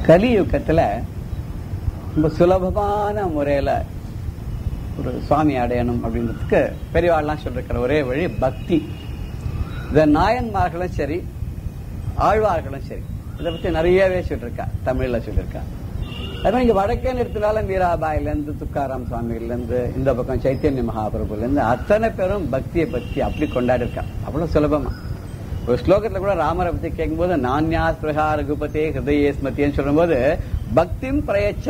கலியுகத்துல ரொம்ப சுலபமான முறையில ஒரு சுவாமி அடையணும் அப்படின்றதுக்கு பெரியவாள்லாம் சொல்லிருக்கிற ஒரே வழி பக்தி இந்த நாயன்மார்களும் சரி ஆழ்வார்களும் சரி இதை பத்தி நிறையவே சொல்லியிருக்கா தமிழ்ல சொல்லியிருக்கா அதுமாதிரி இங்க வடக்கே நிறுத்தினாலும் மீராபாயில இருந்து துக்காராம் சுவாமியில இருந்து இந்த பக்கம் சைத்தன்ய மகாபிரபுல இருந்து அத்தனை பேரும் பக்தியை பத்தி அப்படி கொண்டாடி இருக்கா அவ்வளவு சுலபமா ஒரு ஸ்லோகத்துல கூட ராமரை பத்தி கேட்கும்போது நான்யா ஸ்பிரகா ரகுபதே ஹிருதயே ஸ்மத்தின்னு சொல்லும்போது பக்திம் பிரயச்ச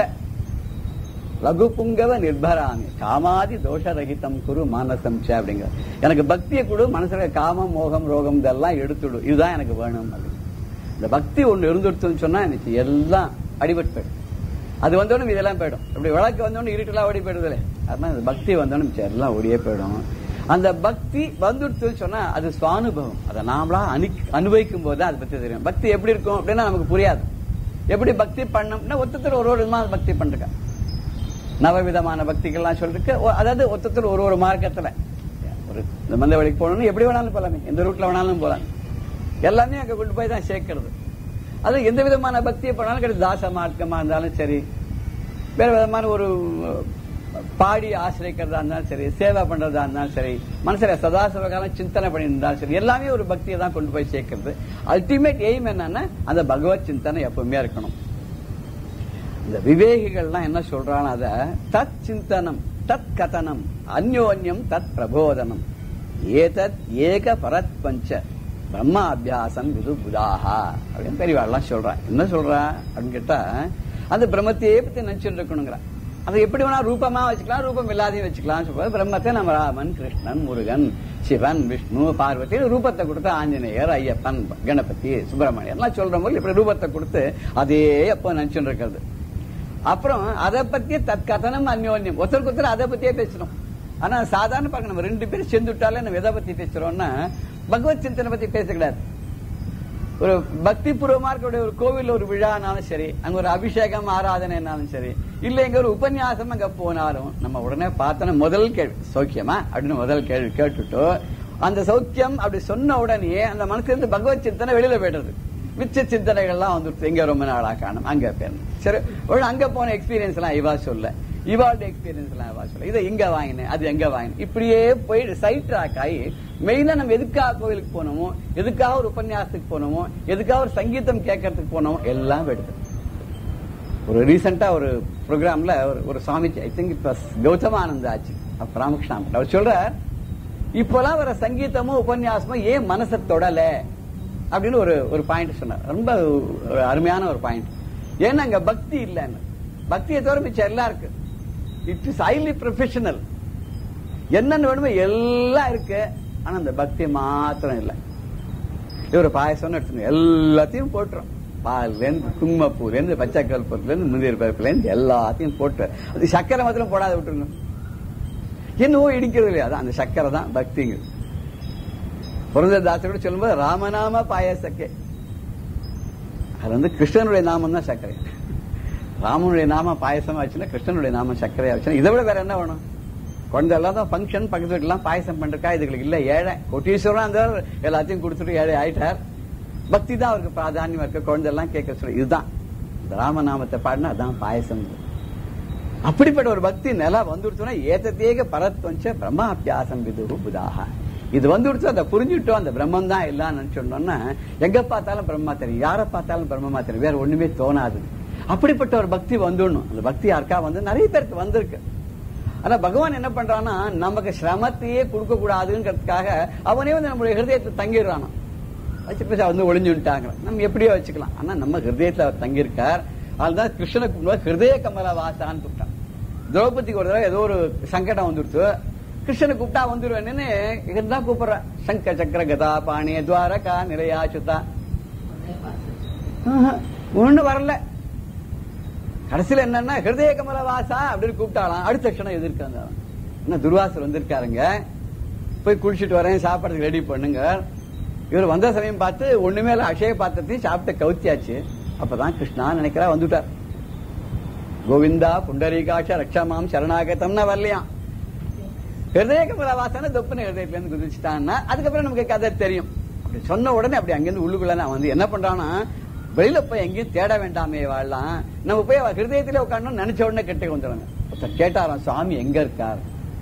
லகு புங்கவ நிர்பராமி காமாதி தோஷரகிதம் குரு மானசம் ச அப்படிங்கிற எனக்கு பக்தியை கொடு மனசுல காமம் மோகம் ரோகம் இதெல்லாம் எடுத்துடு இதுதான் எனக்கு வேணும் அப்படின்னு இந்த பக்தி ஒண்ணு இருந்துடுச்சுன்னு சொன்னா எனக்கு எல்லாம் அடிபட்டு போயிடும் அது வந்தோடனே இதெல்லாம் போயிடும் இப்படி விளக்கு வந்தோடனே இருட்டெல்லாம் ஓடி போயிடுது அதனால இந்த பக்தி வந்தோடனே மிச்சம் எல்லாம் ஓடியே போயிடும் அந்த பக்தி வந்துடுச்சுன்னு சொன்னா அது சுவானுபவம் அதை நாமளா அனு அனுபவிக்கும் போது அதை பத்தி தெரியும் பக்தி எப்படி இருக்கும் அப்படின்னா நமக்கு புரியாது எப்படி பக்தி பண்ணோம்னா ஒருத்தர் ஒரு ஒரு விதமா பக்தி பண்றேன் நவவிதமான பக்திகள்லாம் சொல்லிருக்கு ஒ- அதாவது ஒருத்தர் ஒரு ஒரு மார்க்கத்துல ஒரு இந்த மந்த வழிக்கு போகணும்னு எப்படி வேணாலும் போலாமே எந்த ரூட்ல வேணாலும் போலாம் எல்லாமே அங்க கொண்டு போய் தான் சேர்க்கிறது அது எந்த விதமான பக்தியை பண்ணாலும் கிடையாது தாச மார்க்கமா இருந்தாலும் சரி வேற விதமான ஒரு பாடி ஆசிரியக்கிறதா இருந்தாலும் சரி சேவை பண்றதா இருந்தாலும் சரி மனசுல சதாசிவகாலம் சிந்தனை பண்ணி இருந்தாலும் சரி எல்லாமே ஒரு பக்தியை தான் கொண்டு போய் சேர்க்கிறது அல்டிமேட் எய்ம் என்னன்னா அந்த பகவத் சிந்தனை எப்பவுமே இருக்கணும் இந்த விவேகிகள்லாம் என்ன சொல்றான் அத தத் சிந்தனம் தத் கதனம் அந்யோன்யம் தத் பிரபோதனம் ஏதத் ஏக பரத் பஞ்ச பிரம்மா அபியாசம் விது புதாகா அப்படின்னு பெரியவாள்லாம் சொல்றான் என்ன சொல்றா அப்படின்னு கேட்டா அந்த பிரம்மத்தையே பத்தி நினைச்சுட்டு இருக்கணுங்கிற அதை எப்படி வேணா ரூபமா வச்சுக்கலாம் ரூபம் இல்லாதையும் வச்சுக்கலாம் சொல்றது பிரம்மத்தை நம்ம ராமன் கிருஷ்ணன் முருகன் சிவன் விஷ்ணு பார்வதி ரூபத்தை கொடுத்து ஆஞ்சநேயர் ஐயப்பன் கணபதி சுப்பிரமணியன் எல்லாம் சொல்ற போது இப்படி ரூபத்தை கொடுத்து அதே எப்போ நினைச்சுட்டு இருக்கிறது அப்புறம் அதை பத்தியே தற்கதனம் அந்யோன்யம் ஒருத்தருக்கு ஒருத்தர் அதை பத்தியே பேசணும் ஆனா சாதாரண பார்க்க நம்ம ரெண்டு பேரும் சேர்ந்துட்டாலே நம்ம எதை பத்தி பேசுறோம்னா பகவத் சிந்தனை பத்தி பேச கிடையாது ஒரு பக்தி பூர்வமா இருக்கக்கூடிய ஒரு கோவில் ஒரு விழானாலும் சரி அங்க ஒரு அபிஷேகம் ஆராதனைனாலும் சரி இல்ல எங்க ஒரு உபன்யாசம் அங்க போனாலும் நம்ம உடனே பார்த்தோன்னா முதல் கேள்வி சௌக்கியமா அப்படின்னு முதல் கேள்வி கேட்டுட்டு அந்த சௌக்கியம் அப்படி சொன்ன உடனே அந்த மனசுல இருந்து பகவத் சிந்தனை வெளியில போயிடுறது மிச்ச சிந்தனைகள்லாம் வந்துருச்சு எங்க ரொம்ப நாளா காணும் அங்க போயிடணும் சரி ஒரு அங்க போன எக்ஸ்பீரியன்ஸ் எல்லாம் இவா சொல்ல இவாளோட எக்ஸ்பீரியன்ஸ் எல்லாம் இவா சொல்ல இதை எங்க வாங்கினேன் அது எங்க வாங்கினேன் இப்படியே போய் சைட் ட்ராக் ஆகி மெயினா நம்ம எதுக்காக கோவிலுக்கு போனோமோ எதுக்காக ஒரு உபன்யாசத்துக்கு போனோமோ எதுக்காக ஒரு சங்கீதம் கேட்கறதுக்கு போனோமோ எல்லாம் எடுத்து ஒரு ரீசெண்டா ஒரு ப்ரோக்ராம்ல ஒரு ஒரு சுவாமிஜி ஐ திங்க் இப்ப கௌதமானந்த ஆச்சு அப்ப ராமகிருஷ்ணா அவர் சொல்றார் இப்பெல்லாம் வர சங்கீதமும் உபன்யாசமும் ஏன் மனசை தொடல அப்படின்னு ஒரு ஒரு பாயிண்ட் சொன்னார் ரொம்ப ஒரு அருமையான ஒரு பாயிண்ட் ஏன்னா அங்க பக்தி இல்லைன்னு பக்தியை தவிர மிச்சம் எல்லாம் இருக்கு இட் இஸ் ஹைலி ப்ரொஃபஷனல் என்னென்ன வேணுமோ எல்லாம் இருக்கு ஆனா அந்த பக்தி மாத்திரம் இல்லை இவர் பாயசம்னு எடுத்துங்க எல்லாத்தையும் போட்டுரும் பால்ல இருந்து குங்குமப்பூல இருந்து பச்சை கல்பூர்ல இருந்து முந்திரி பருப்புல இருந்து எல்லாத்தையும் போட்டு அது சக்கரை மாத்திரம் போடாத விட்டுருங்க என்னவோ இடிக்கிறது இல்லையா அதான் அந்த சக்கரை தான் பக்திங்கிறது புரந்ததாசர் கூட சொல்லும்போது ராமநாம பாயசக்கே அது வந்து கிருஷ்ணனுடைய நாமம் தான் சர்க்கரை ராமனுடைய நாம பாயசமா வச்சுன்னா கிருஷ்ணனுடைய நாமம் சர்க்கரையா வச்சுன்னா இதை விட வேற என்ன வேணும் குழந்தை எல்லாம் தான் ஃபங்க்ஷன் பக்கத்து வீட்டுலாம் பாயசம் பண்றக்கா இதுகளுக்கு இல்ல ஏழை கொட்டீஸ்வரன் அந்த எல்லாத்தையும் கொடுத்துட்டு ஏழை ஆயிட்டார் பக்தி தான் அவருக்கு பிராதானியம் இருக்கு குழந்தை எல்லாம் கேட்க சொல்லி இதுதான் இந்த ராமநாமத்தை பாடினா அதான் பாயசம் அப்படிப்பட்ட ஒரு பக்தி நில வந்துடுச்சுன்னா ஏத்தத்தேக பரத்வஞ்ச பிரம்மாபியாசம் விது புதாக இது வந்துடுச்சு அதை புரிஞ்சுட்டோம் அந்த பிரம்மம் தான் எல்லாம் நினைச்சோம்னா எங்க பார்த்தாலும் பிரம்மா தெரியும் யாரை பார்த்தாலும் பிரம்மமா தெரியும் வேற ஒண்ணுமே தோணாது அப்படிப்பட்ட ஒரு பக்தி வந்துடணும் அந்த பக்தி யாருக்கா வந்து நிறைய பேருக்கு வந்திருக்கு ஆனா பகவான் என்ன பண்றான்னா நமக்கு சிரமத்தையே கொடுக்க கூடாதுங்கிறதுக்காக அவனே வந்து நம்மளுடைய ஹிருதயத்தை தங்கிடுறானா வச்சு வந்து ஒளிஞ்சுட்டாங்க நம்ம எப்படியோ வச்சுக்கலாம் ஆனா நம்ம ஹிருதயத்துல அவர் தங்கியிருக்கார் அதுதான் கிருஷ்ணனை கூப்பிடுவா ஹிருதய கமல வாசான்னு கூப்பிட்டான் திரௌபதிக்கு ஒரு தடவை ஏதோ ஒரு சங்கடம் வந்துடுச்சு கிருஷ்ணனை கூப்பிட்டா வந்துருவேன்னு இதுதான் கூப்பிடுறேன் சங்க சக்கர கதா பாணி துவாரகா நிலையா சுத்தா ஒண்ணு வரல கடைசியில என்னன்னா ஹிருதய கமல வாசா அப்படின்னு கூப்பிட்டாலாம் அடுத்த க்ஷணம் எதிர்க்காங்க என்ன துர்வாசர் வந்திருக்காருங்க போய் குளிச்சுட்டு வரேன் சாப்பிடறதுக்கு ரெடி பண்ணுங்க இவர் வந்த சமயம் பார்த்து ஒண்ணுமே இல்ல அக்ஷய பாத்திரத்தையும் சாப்பிட்டு கவுத்தியாச்சு அப்பதான் கிருஷ்ணா நினைக்கிறா வந்துட்டார் கோவிந்தா புண்டரீகாட்ச ரக்ஷமாம் சரணாகதம்னா வரலையாம் ஹிருதய கமல வாசனை தொப்புன ஹிருதயத்துல இருந்து குதிச்சுட்டான்னா அதுக்கப்புறம் நமக்கு கதை தெரியும் அப்படி சொன்ன உடனே அப்படி அங்கிருந்து உள்ளுக்குள்ள அவன் வந்து என்ன பண்றான்னா வெளியில போய் எங்கேயும் தேட வேண்டாமே வாழலாம் நம்ம போய் அவ ஹிருதயத்திலே உட்காரணும் நினைச்ச உடனே கிட்ட வந்துடுவாங்க ஒருத்தர் கேட்டாராம் சுவாமி எங்க இருக்கார்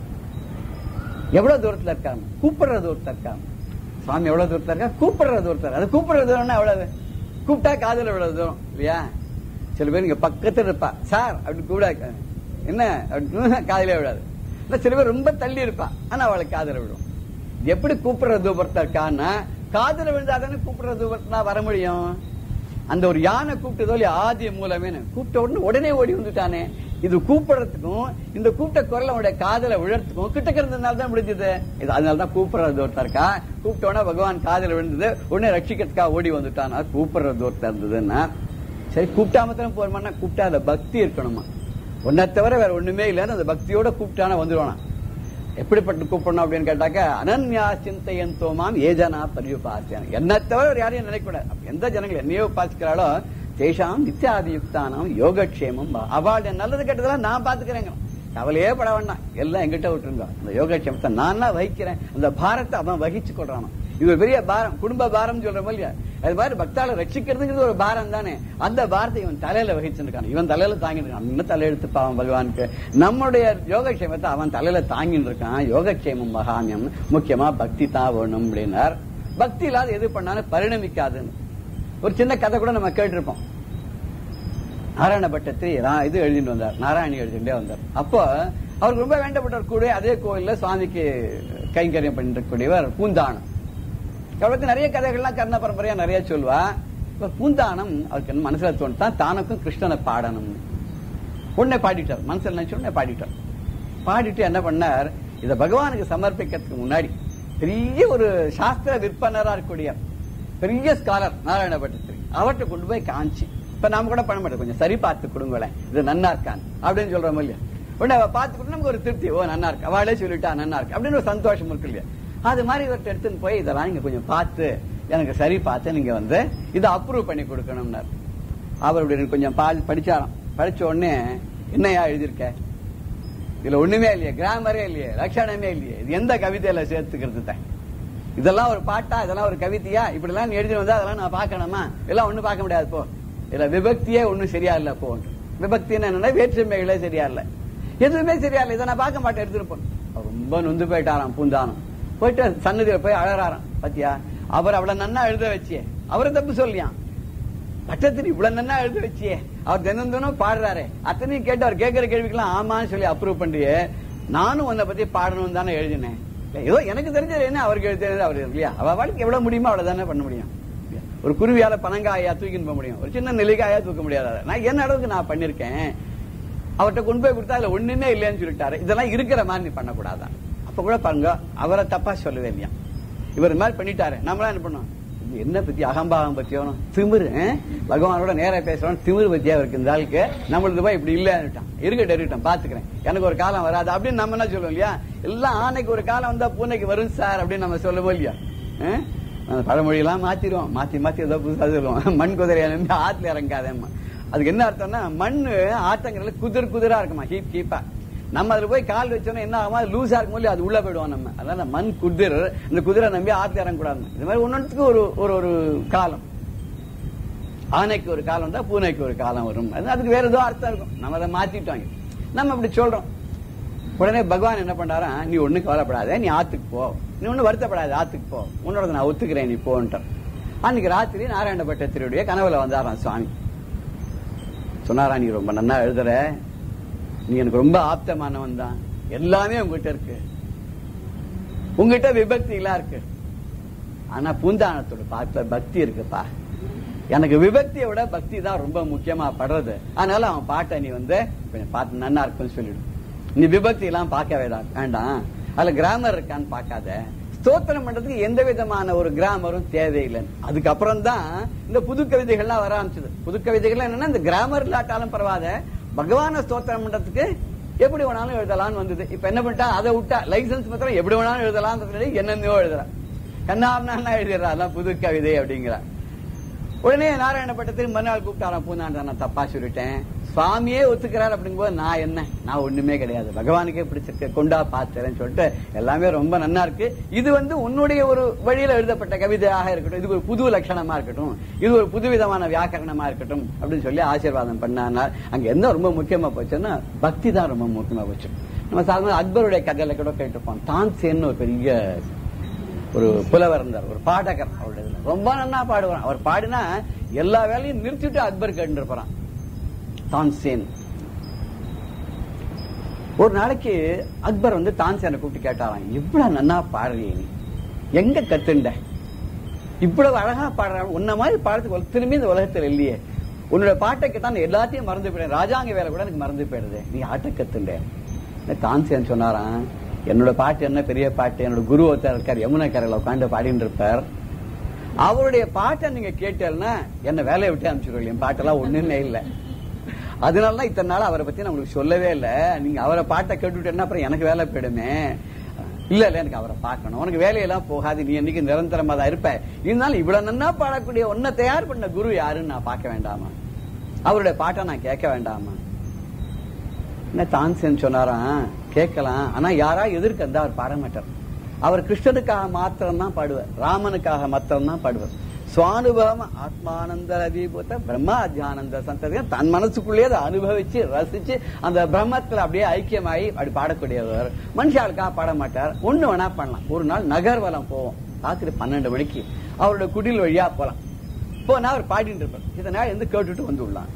எவ்வளவு தூரத்துல இருக்காங்க கூப்பிடுற தூரத்துல இருக்காங்க சுவாமி எவ்வளவு தூரத்துல இருக்கா கூப்பிடுற தூரத்துல அது கூப்பிடுற தூரம்னா எவ்வளவு கூப்பிட்டா காதுல எவ்வளவு தூரம் இல்லையா சில பேர் இங்க பக்கத்துல இருப்பா சார் அப்படின்னு கூட என்ன அப்படின்னு காதுல விடாது இல்ல சில பேர் ரொம்ப தள்ளி இருப்பா ஆனா அவளுக்கு காதுல விடும் இது எப்படி கூப்பிடுற தூரத்துல இருக்கான்னா காதுல விழுந்தாதானே கூப்பிடுற தூரத்துல வர முடியும் அந்த ஒரு யானை கூப்பிட்டதோ இல்லையா ஆதி மூலமே கூப்பிட்ட உடனே உடனே ஓடி வந்துட்டானே இது கூப்பிடுறதுக்கும் இந்த கூப்பிட்ட குரல் அவனுடைய காதல விழறதுக்கும் கிட்டக்க இருந்ததுனால தான் முடிஞ்சது இது அதனால தான் கூப்பிடுறது ஒருத்தர் இருக்கா கூப்பிட்ட உடனே பகவான் காதல விழுந்தது உடனே ரட்சிக்கிறதுக்காக ஓடி வந்துட்டான் கூப்பிடுறது ஒருத்தர் இருந்ததுன்னா சரி கூப்பிட்டா மாத்திரம் போறோம்னா கூப்பிட்டா அந்த பக்தி இருக்கணுமா ஒன்னை தவிர வேற ஒண்ணுமே இல்லைன்னு அந்த பக்தியோட கூப்பிட்டான வந்துடுவானா எப்படிப்பட்டு கூப்பிடணும் அப்படின்னு கேட்டாக்க அனன்யா சிந்தையந்தோமாம் ஏஜனா பரியுபாசியான என்ன தவிர வேற யாரையும் நினைக்கூடாது அப்ப எந்த ஜனங்கள் என்னையோ உபாசிக்கிறாளோ தேஷாம் நித்தியாதியுக்தானம் யோகக்ஷேமம் அவளுடைய நல்லது கெட்டதெல்லாம் நான் பாத்துக்கிறேங்க கவலையே பட வேண்டாம் எல்லாம் எங்கிட்ட விட்டுருங்க அந்த யோகக்ஷேமத்தை நான் தான் வகிக்கிறேன் அந்த பாரத்தை அவன் வகிச்சு கொள்றானோ இது ஒரு பெரிய பாரம் குடும்ப பாரம் சொல்றோம் இல்லையா அது மாதிரி பக்தால ரட்சிக்கிறதுங்கிறது ஒரு பாரம் தானே அந்த பாரத்தை இவன் தலையில வகிச்சிருக்கான் இவன் தலையில தாங்கிட்டு இருக்கான் இன்னும் தலையெழுத்து பாவம் பகவானுக்கு நம்முடைய யோகக்ஷேமத்தை அவன் தலையில தாங்கிட்டு இருக்கான் யோகக்ஷேமம் மகாமியம் முக்கியமா பக்தி தான் வேணும் அப்படின்னார் பக்தி இல்லாத எது பண்ணாலும் பரிணமிக்காதுன்னு ஒரு சின்ன கதை கூட நம்ம கேட்டிருப்போம் நாராயண பட்டத்தை இது எழுதிட்டு வந்தார் நாராயணி எழுதிட்டே வந்தார் அப்போ அவருக்கு ரொம்ப வேண்டப்பட்டவர் கூட அதே கோயில்ல சுவாமிக்கு கைங்கரியம் பண்ணிட்டு இருக்கக்கூடியவர் பூந்தானம் அவருக்கு நிறைய கதைகள்லாம் கர்ண பரம்பரையா நிறைய சொல்லுவா இப்ப பூந்தானம் அவருக்கு என்ன மனசுல தோணுதான் தானுக்கும் கிருஷ்ணனை பாடணும் உடனே பாடிட்டார் மனசுல நினைச்ச உடனே பாடிட்டார் பாடிட்டு என்ன பண்ணார் இத பகவானுக்கு சமர்ப்பிக்கிறதுக்கு முன்னாடி பெரிய ஒரு சாஸ்திர விற்பனரா இருக்கக்கூடிய பெரிய ஸ்காலர் நாராயண பட்டத்திரி அவர்கிட்ட கொண்டு போய் காமிச்சு இப்ப நாம கூட பண்ண மாட்டோம் கொஞ்சம் சரி பார்த்து கொடுங்களேன் இது நன்னா இருக்கான் அப்படின்னு சொல்றோம் இல்லையா உடனே அவ பார்த்து நமக்கு ஒரு திருப்தி ஓ நன்னா இருக்கு அவளே சொல்லிட்டா நன்னா இருக்கு அப்படின்னு ஒரு சந்தோஷம் இருக்கு இல்லையா அது மாதிரி இவர்கிட்ட எடுத்துன்னு போய் இதெல்லாம் நீங்க கொஞ்சம் பார்த்து எனக்கு சரி பார்த்து நீங்க வந்து இதை அப்ரூவ் பண்ணி கொடுக்கணும்னார் அவருடைய கொஞ்சம் பால் படிச்சாராம் படிச்ச உடனே என்னையா எழுதியிருக்க இதுல ஒண்ணுமே இல்லையே கிராமரே இல்லையே லட்சணமே இல்லையே இது எந்த கவிதையில சேர்த்துக்கிறது தான் இதெல்லாம் ஒரு பாட்டா இதெல்லாம் ஒரு கவிதையா இப்படி எல்லாம் நீ எழுதி வந்தா அதெல்லாம் நான் பார்க்கணுமா எல்லாம் ஒண்ணும் பார்க்க முடியாது போ இதுல விபக்தியே ஒண்ணும் சரியா இல்ல போ விபக்தின்னு என்னன்னா வேற்றுமைகளே சரியா இல்ல எதுவுமே சரியா இல்ல இதை நான் பார்க்க மாட்டேன் எடுத்துட்டு போ அவர் ரொம்ப நொந்து போயிட்டாராம் பூந்தானம் போயிட்டு சன்னதியில போய் அழறாராம் பாத்தியா அவர் அவளை நன்னா எழுத வச்சியே அவரை தப்பு சொல்லியான் பட்டத்திரி இவ்வளவு நன்னா எழுத வச்சியே அவர் தினம் தினம் பாடுறாரு அத்தனையும் கேட்டு அவர் கேட்கிற கேள்விக்கெல்லாம் ஆமான்னு சொல்லி அப்ரூவ் பண்ணியே நானும் உன்னை பத்தி பாடணும் தானே எழுதினேன் ஏதோ எனக்கு தெரிஞ்சது என்ன அவருக்கு எழுதினது அவர் இல்லையா அவ வாழ்க்கை எவ்வளவு முடியுமோ அவ்வளவு தானே பண்ண முடியும் ஒரு குருவியால பனங்காயா தூக்கின்னு போக முடியும் ஒரு சின்ன நெல்லிக்காயா தூக்க முடியாது நான் என்ன அளவுக்கு நான் பண்ணிருக்கேன் அவர்கிட்ட கொண்டு போய் கொடுத்தா அதுல ஒண்ணுமே இல்லைன்னு சொல்லிட்டாரு இதெல்லாம் இருக்கிற மாதிரி நீ பண்ணக்கூடாதான் அப்ப கூட பாருங்க அவரை தப்பா சொல்லவே இல்லையா இவர் இந்த மாதிரி பண்ணிட்டாரு நம்மளாம் என்ன பண்ணோம் என்ன பத்தி அகம்பாகம் பத்தியோ திமிரு பகவானோட நேரா பேசுறோம் திமிரு பத்தியா இருக்கு இந்த ஆளுக்கு நம்மளுக்கு போய் இப்படி இல்லன்னுட்டான் இருக்கட்டும் இருக்கட்டும் பாத்துக்கிறேன் எனக்கு ஒரு காலம் வராது அப்படின்னு நம்ம என்ன சொல்லுவோம் இல்லையா எல்லாம் ஆணைக்கு ஒரு காலம் வந்தா பூனைக்கு வரும் சார் அப்படின்னு நம்ம சொல்லுவோம் இல்லையா பழமொழியெல்லாம் மாத்திடுவோம் மாத்தி மாத்தி ஏதோ புதுசா சொல்லுவோம் மண் குதிரையை நம்பி ஆத்துல இறங்காதேம்மா அதுக்கு என்ன அர்த்தம்னா மண்ணு ஆத்தங்கிறதுல குதிர் குதிரா இருக்குமா ஹீப் ஹீப்பா நம்ம அதுல போய் கால் வச்சோம்னா என்ன ஆகுமா லூஸா இருக்கும் போது அது உள்ள போயிடுவோம் நம்ம அதனால மண் குதிர் இந்த குதிரை நம்பி ஆத்துல இறங்கக்கூடாது இது மாதிரி ஒன்னொன்றுக்கு ஒரு ஒரு ஒரு காலம் ஆனைக்கு ஒரு காலம் தான் பூனைக்கு ஒரு காலம் வரும் அதுக்கு வேற ஏதோ அர்த்தம் இருக்கும் நம்ம அதை மாத்திட்டோம் நம்ம அப்படி சொல்றோம் உடனே பகவான் என்ன பண்றாரா நீ ஒண்ணு கவலைப்படாத நீ ஆத்துக்கு போ நீ ஒண்ணு வருத்தப்படாத ஆத்துக்கு போ உன்னோட நான் ஒத்துக்கிறேன் நீ போன்ட்டார் அன்னைக்கு ராத்திரி நாராயண பட்டத்திரியுடைய கனவுல வந்தாராம் சுவாமி சொன்னாரா நீ ரொம்ப நன்னா எழுதுற நீ எனக்கு ரொம்ப ஆப்தமானவன் தான் எல்லாமே உங்ககிட்ட இருக்கு உங்ககிட்ட விபக்தி எல்லாம் இருக்கு ஆனா பூந்தானத்தோட பார்த்த பக்தி இருக்குப்பா எனக்கு விபக்தியை விட பக்தி தான் ரொம்ப முக்கியமா படுறது அதனால அவன் பாட்டை நீ வந்து கொஞ்சம் பார்த்து நன்னா இருக்குன்னு சொல்லிடு நீ விபக்தி எல்லாம் பார்க்க வேண்டாம் வேண்டாம் அதுல கிராமர் இருக்கான்னு பார்க்காத ஸ்தோத்திரம் பண்றதுக்கு எந்த விதமான ஒரு கிராமரும் தேவையில்லை அதுக்கப்புறம் தான் இந்த புது கவிதைகள்லாம் வர ஆரம்பிச்சது புது கவிதைகள் என்னன்னா இந்த கிராமர் இல்லாட்டாலும் பரவாத பகவான ஸ்தோத்திரம் பண்றதுக்கு எப்படி வேணாலும் எழுதலாம்னு வந்தது இப்ப என்ன பண்ணிட்டா அதை விட்டா லைசன்ஸ் பத்திரம் எப்படி வேணாலும் எழுதலாம் என்னென்னயோ எழுதுறான் கண்ணாம்னா எழுதிடுறா அதான் புது கவிதை அப்படிங்கிறா உடனே நாராயண பட்டத்தில் மறுநாள் கூப்பிட்டாராம் பூந்தாண்ட நான் தப்பா சொல்லிட்டேன் சுவாமியே ஒத்துக்கிறார் அப்படிங்கும்போது நான் என்ன நான் ஒண்ணுமே கிடையாது பகவானுக்கே பிடிச்சிருக்கு கொண்டா பாத்துறேன்னு சொல்லிட்டு எல்லாமே ரொம்ப நன்னா இருக்கு இது வந்து உன்னுடைய ஒரு வழியில எழுதப்பட்ட கவிதையாக இருக்கட்டும் இது ஒரு புது லட்சணமா இருக்கட்டும் இது ஒரு புதுவிதமான வியாக்கரணமா இருக்கட்டும் அப்படின்னு சொல்லி ஆசீர்வாதம் பண்ணானால் அங்க என்ன ரொம்ப முக்கியமா போச்சுன்னா பக்தி தான் ரொம்ப முக்கியமா போச்சு நம்ம சாதாரண அக்பருடைய கதையில கூட கேட்டிருப்போம் தான்சேன்னு ஒரு பெரிய ஒரு புலவர் இருந்தார் ஒரு பாடகர் அவருடைய இதுல. ரொம்ப நன்னா பாடுவார் அவர் பாடினா எல்லா வேலையும் நிறுத்திட்டு அக்பர் கேட்டுருப்பாரான் தான்சேன் ஒரு நாளைக்கு அக்பர் வந்து தான்சேனை கூப்பிட்டு கேட்டாராம் இவ்வளவு நன்னா பாடுறிய நீ எங்க கத்துண்ட இவ்வளவு அழகா பாடுற உன்ன மாதிரி பாடுறதுக்கு ஒருத்தருமே இந்த உலகத்துல இல்லையே உன்னோட பாட்டை கேட்டா நான் எல்லாத்தையும் மறந்து போயிடுறேன் ராஜாங்க வேலை கூட எனக்கு மறந்து போயிடுது நீ ஆட்ட கத்துண்ட தான்சேன் சொன்னாராம் என்னோட பாட்டு என்ன பெரிய பாட்டு என்னோட குரு ஒருத்தர் இருக்கார் யமுனை கரையில உட்காந்து பாடிட்டு இருப்பார் அவருடைய பாட்டை நீங்க கேட்டேன்னா என்ன வேலையை விட்டு அனுப்பிச்சிருவீங்க என் பாட்டெல்லாம் ஒண்ணுமே இல்லை அதனாலதான் இத்தனை நாள் அவரை பத்தி நான் உங்களுக்கு சொல்லவே இல்லை நீங்க அவரை பாட்டை கேட்டுட்டேன்னா அப்புறம் எனக்கு வேலை போயிடுமே இல்ல இல்ல எனக்கு அவரை பார்க்கணும் உனக்கு வேலையெல்லாம் போகாது நீ என்னைக்கு நிரந்தரமா தான் இருப்ப இருந்தாலும் இவ்வளவு நன்னா பாடக்கூடிய உன்னை தயார் பண்ண குரு யாருன்னு நான் பார்க்க வேண்டாமா அவருடைய பாட்டை நான் கேட்க வேண்டாமா என்ன தான்சேன் சொன்னாராம் கேட்கலாம் ஆனா யாரா எதிர்க்க இருந்தா அவர் பாட மாட்டார் அவர் கிருஷ்ணனுக்காக மாத்திரம் தான் பாடுவார் ராமனுக்காக மாத்திரம் தான் பாடுவார் சுவானுபவம் ஆத்மானந்த அதிபூத்த பிரம்மா தியானந்த சந்ததி தன் மனசுக்குள்ளேயே அதை அனுபவிச்சு ரசிச்சு அந்த பிரம்மத்துல அப்படியே ஐக்கியமாயி அப்படி பாடக்கூடியவர் மனுஷாளுக்காக பாட மாட்டார் ஒண்ணு வேணா பண்ணலாம் ஒரு நாள் நகர்வலம் போவோம் ராத்திரி பன்னெண்டு மணிக்கு அவரோட குடில் வழியா போலாம் போனா அவர் பாடிட்டு இருப்பார் இதனால இருந்து கேட்டுட்டு வந்து விடலாம்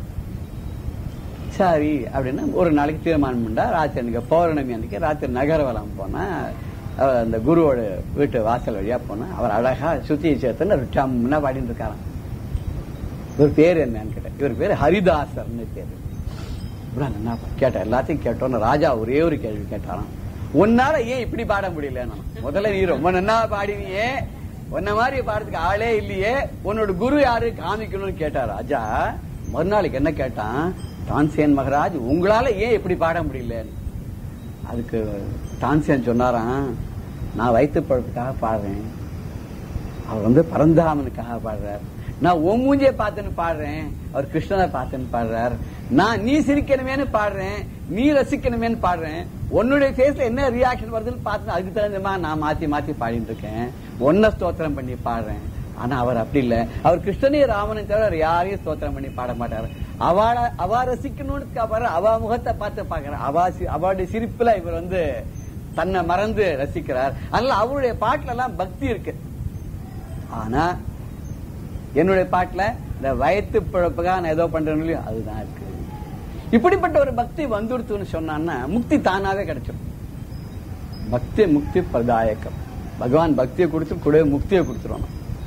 சரி அப்படின்னா ஒரு நாளைக்கு தீர்மானம் பண்ணா ராத்திரி அன்னைக்கு பௌர்ணமி அன்னைக்கு ராத்திரி நகரவலம் போனா அவர் அந்த குருவோட வீட்டு வாசல் வழியா போனா அவர் அழகா சுத்தி சேர்த்துன்னு ஒரு டம்னா பாடிட்டு இருக்காராம் இவர் பேர் என்னன்னு கேட்டேன் இவர் பேர் ஹரிதாசர்னு பேரு இவ்வளவு நல்லா பா- கேட்டேன் எல்லாத்தையும் கேட்டோன்னு ராஜா ஒரே ஒரு கேள்வி கேட்டாராம் உன்னால ஏன் இப்படி பாட முடியல முதல்ல நீ ரொம்ப நன்னா பாடினியே உன்ன மாதிரி பாடுறதுக்கு ஆளே இல்லையே உன்னோட குரு யாரு காமிக்கணும்னு கேட்டா ராஜா மறுநாளைக்கு என்ன கேட்டான் தான்சேன் மகராஜ் உங்களால ஏன் இப்படி பாட முடியலன்னு அதுக்கு தான்சேன் சொன்னாராம் நான் வயிற்று பழப்புக்காக பாடுறேன் அவர் வந்து பரந்தாமனுக்காக பாடுறார் நான் உன் மூஞ்சியை பார்த்துன்னு பாடுறேன் அவர் கிருஷ்ணனை பார்த்துன்னு பாடுறார் நான் நீ சிரிக்கணுமேனு பாடுறேன் நீ ரசிக்கணுமேனு பாடுறேன் உன்னுடைய ஃபேஸ்ல என்ன ரியாக்ஷன் வருதுன்னு பார்த்து அதுக்கு தகுந்தமா நான் மாத்தி மாத்தி பாடிட்டு இருக்கேன் ஒன்ன ஸ்தோத்திரம் பண்ணி பாடுறேன் ஆனா அவர் அப்படி இல்ல அவர் கிருஷ்ணனையும் ராமனையும் தவிர வேற யாரையும் ஸ்தோத்திரம் பண்ணி பாட மாட்டார் அவள அவ ரசிக்கணும்னு பாரு அவ முகத்தை பார்த்து பாக்குறார் அவ சி- அவளுடைய சிரிப்புல இவர் வந்து தன்னை மறந்து ரசிக்கிறார் அதனால அவருடைய பாட்டுல எல்லாம் பக்தி இருக்கு ஆனா என்னுடைய பாட்டுல இந்த வயத்து பிழப்புக்காக நான் ஏதோ பண்றேன்னு இல்லையோ அதுதான் இருக்கு இப்படிப்பட்ட ஒரு பக்தி வந்துடுத்துன்னு சொன்னான்னா முக்தி தானாவே கிடைச்சிடும் பக்தி முக்தி பிரதாயக்கம் பகவான் பக்தியை கொடுத்து கூட முக்தியை கொடுத்துருவாங்க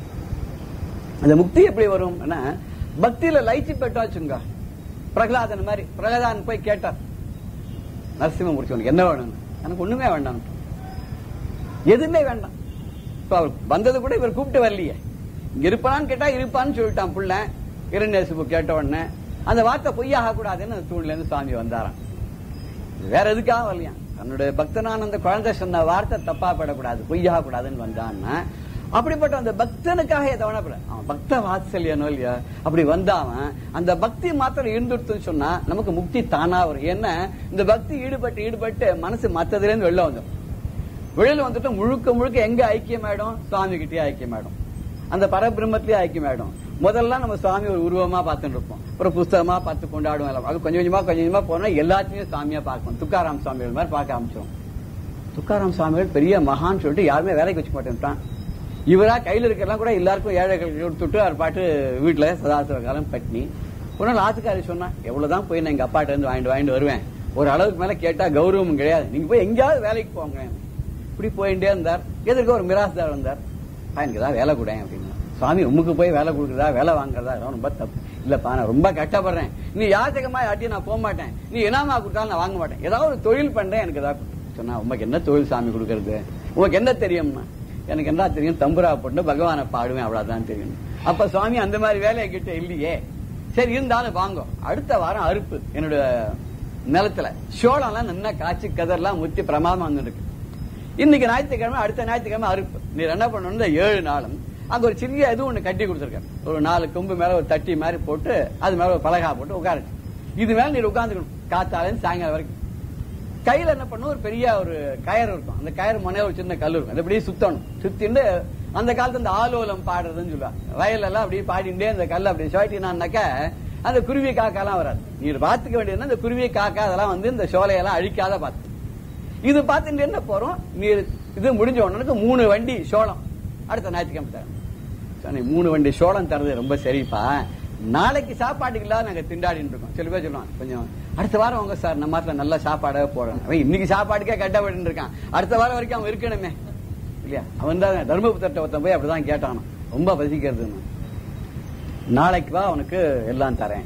அந்த முக்தி எப்படி வரும் பக்தியில லைச்சு போயிட்டோம் வச்சுங்க பிரகலாதன் மாதிரி பிரகலாதன் போய் கேட்டார் நரசிம்மமூர்த்தி உனக்கு என்ன வேணும் எனக்கு ஒண்ணுமே வேண்டாம் எதுவுமே வேண்டாம் இப்ப அவர் வந்தது கூட இவர் கூப்பிட்டு வரலையே இங்க இருப்பான்னு கேட்டா இருப்பான்னு சொல்லிட்டான் புள்ள இரண்டேசுப்பு கேட்ட உடனே அந்த வார்த்தை பொய்யாக கூடாதுன்னு அந்த தூண்ல இருந்து சுவாமி வந்தாராம் வேற எதுக்காக வரலையாம் தன்னுடைய பக்தனான அந்த குழந்தை சொன்ன வார்த்தை தப்பா படக்கூடாது பொய்யாக கூடாதுன்னு வந்தான்னா அப்படிப்பட்ட அந்த பக்தனுக்காக எதவன அவன் பக்த வாத்சல்யனோ இல்லையா அப்படி வந்தாவன் அந்த பக்தி மாத்திரம் இருந்துடுத்துன்னு சொன்னா நமக்கு முக்தி தானா வரும் ஏன்னா இந்த பக்தி ஈடுபட்டு ஈடுபட்டு மனசு மத்ததுல இருந்து வெளில வந்துடும் வெளியில வந்துட்டு முழுக்க முழுக்க எங்க ஐக்கியமாயிடும் சுவாமி கிட்டயே ஐக்கியமாயிடும் அந்த பரபிரம்மத்திலேயே ஐக்கியமாயிடும் முதல்ல நம்ம சுவாமி ஒரு உருவமா பார்த்துட்டு இருப்போம் அப்புறம் புஸ்தகமா பார்த்து கொண்டாடுவோம் எல்லாம். அது கொஞ்சம் கொஞ்சமா கொஞ்சம் கொஞ்சமா போனா எல்லாத்தையும் சாமியா பார்க்கணும் துக்காராம் சுவாமிகள் மாதிரி பார்க்க ஆரம்பிச்சோம் துக்காராம் சுவாமிகள் பெரிய மகான் சொல்லிட்டு யாருமே வேலைக்கு வச்சு மாட்டேன்ட்டான் இவரா கையில இருக்கலாம் கூட எல்லாருக்கும் ஏழைகளுக்கு கொடுத்துட்டு அவர் பாட்டு வீட்டுல சதாசிவ காலம் பட்னி ஒரு நாள் ஆத்துக்காரி சொன்னா எவ்வளவுதான் போய் நான் எங்க அப்பாட்ட இருந்து வாங்கிட்டு வாங்கிட்டு வருவேன் ஒரு அளவுக்கு மேல கேட்டா கௌரவம் கிடையாது நீங்க போய் எங்கேயாவது வேலைக்கு போங்க இப்படி போயிட்டே இருந்தார் எதிர்க்க ஒரு மிராஸ்தார் வந்தார் "அப்பா, எனக்கு ஏதாவது வேலை கூட அப்படின்னு சுவாமி உமக்கு போய் வேலை கொடுக்குறதா வேலை வாங்குறதா இதெல்லாம் ரொம்ப தப்பு இல்லப்பா நான் ரொம்ப கஷ்டப்படுறேன் நீ யாச்சகமா யாட்டியும் நான் போக மாட்டேன் நீ என்னமா கொடுத்தாலும் நான் வாங்க மாட்டேன் ஏதாவது ஒரு தொழில் பண்றேன் எனக்கு ஏதாவது கொடு." சொன்னா உமக்கு என்ன தொழில் சாமி கொடுக்கறது உனக்கு என்ன தெரியும்னா எனக்கு என்ன தெரியும் தம்புரா போட்டு பகவானை பாடுவேன் அவ்வளவுதான் தெரியும் அப்ப சுவாமி அந்த மாதிரி வேலையை கிட்ட இல்லையே சரி இருந்தாலும் வாங்க அடுத்த வாரம் அறுப்பு என்னோட நிலத்துல சோளம்லாம் நல்லா காய்ச்சி கதர்லாம் முத்தி பிரமாதம் வந்துருக்கு இன்னைக்கு ஞாயிற்றுக்கிழமை அடுத்த ஞாயிற்றுக்கிழமை அறுப்பு நீ என்ன பண்ணணும் இந்த ஏழு நாளும் அங்க ஒரு சிறிய இது ஒண்ணு கட்டி கொடுத்துருக்கேன் ஒரு நாலு கொம்பு மேல ஒரு தட்டி மாதிரி போட்டு அது மேல ஒரு பலகா போட்டு உட்காருச்சு இது மேல நீர் உட்காந்துக்கணும் காத்தாலும் சாயங்காலம் வரைக்கும் கையில என்ன பண்ணும் ஒரு பெரிய ஒரு கயறு இருக்கும் அந்த கயறு முனைய ஒரு சின்ன கல் இருக்கும் அது அப்படியே சுத்தணும் சுத்திட்டு அந்த காலத்துல இந்த ஆலோலம் பாடுறதுன்னு சொல்லுவாங்க வயல்ல எல்லாம் அப்படியே பாடிண்டே அந்த கல்லை அப்படியே சுவாட்டினான்னாக்க அந்த குருவி காக்காலாம் வராது நீர் பார்த்துக்க வேண்டியதுன்னா இந்த குருவி காக்கா அதெல்லாம் வந்து இந்த சோலையெல்லாம் அழிக்காத பார்த்து இது பார்த்துட்டு என்ன போறோம் நீர் இது முடிஞ்ச உடனே மூணு வண்டி சோளம் அடுத்த ஞாயிற்றுக்கிழமை தரேன் சொன்னே, மூணு வண்டி சோளம் தரது ரொம்ப சரிப்பா நாளைக்கு சாப்பாட்டுக்கு இல்லாத நாங்க திண்டாடிட்டு இருக்கோம் சில பேர் சொல்லுவாங்க கொஞ்சம் அடுத்த வாரம் வாங்க சார் நம்ம மாத்திரம் நல்ல சாப்பாடாக போறோம் அவன் இன்னைக்கு சாப்பாட்டுக்கே கட்டப்பட்டு இருக்கான் அடுத்த வாரம் வரைக்கும் அவன் இருக்கணுமே இல்லையா அவன் தான் தர்மபுத்திரட்ட ஒருத்தன் போய் அப்படிதான் கேட்டானான் ரொம்ப பசிக்கிறதுன்னு நாளைக்கு வா அவனுக்கு எல்லாம் தரேன்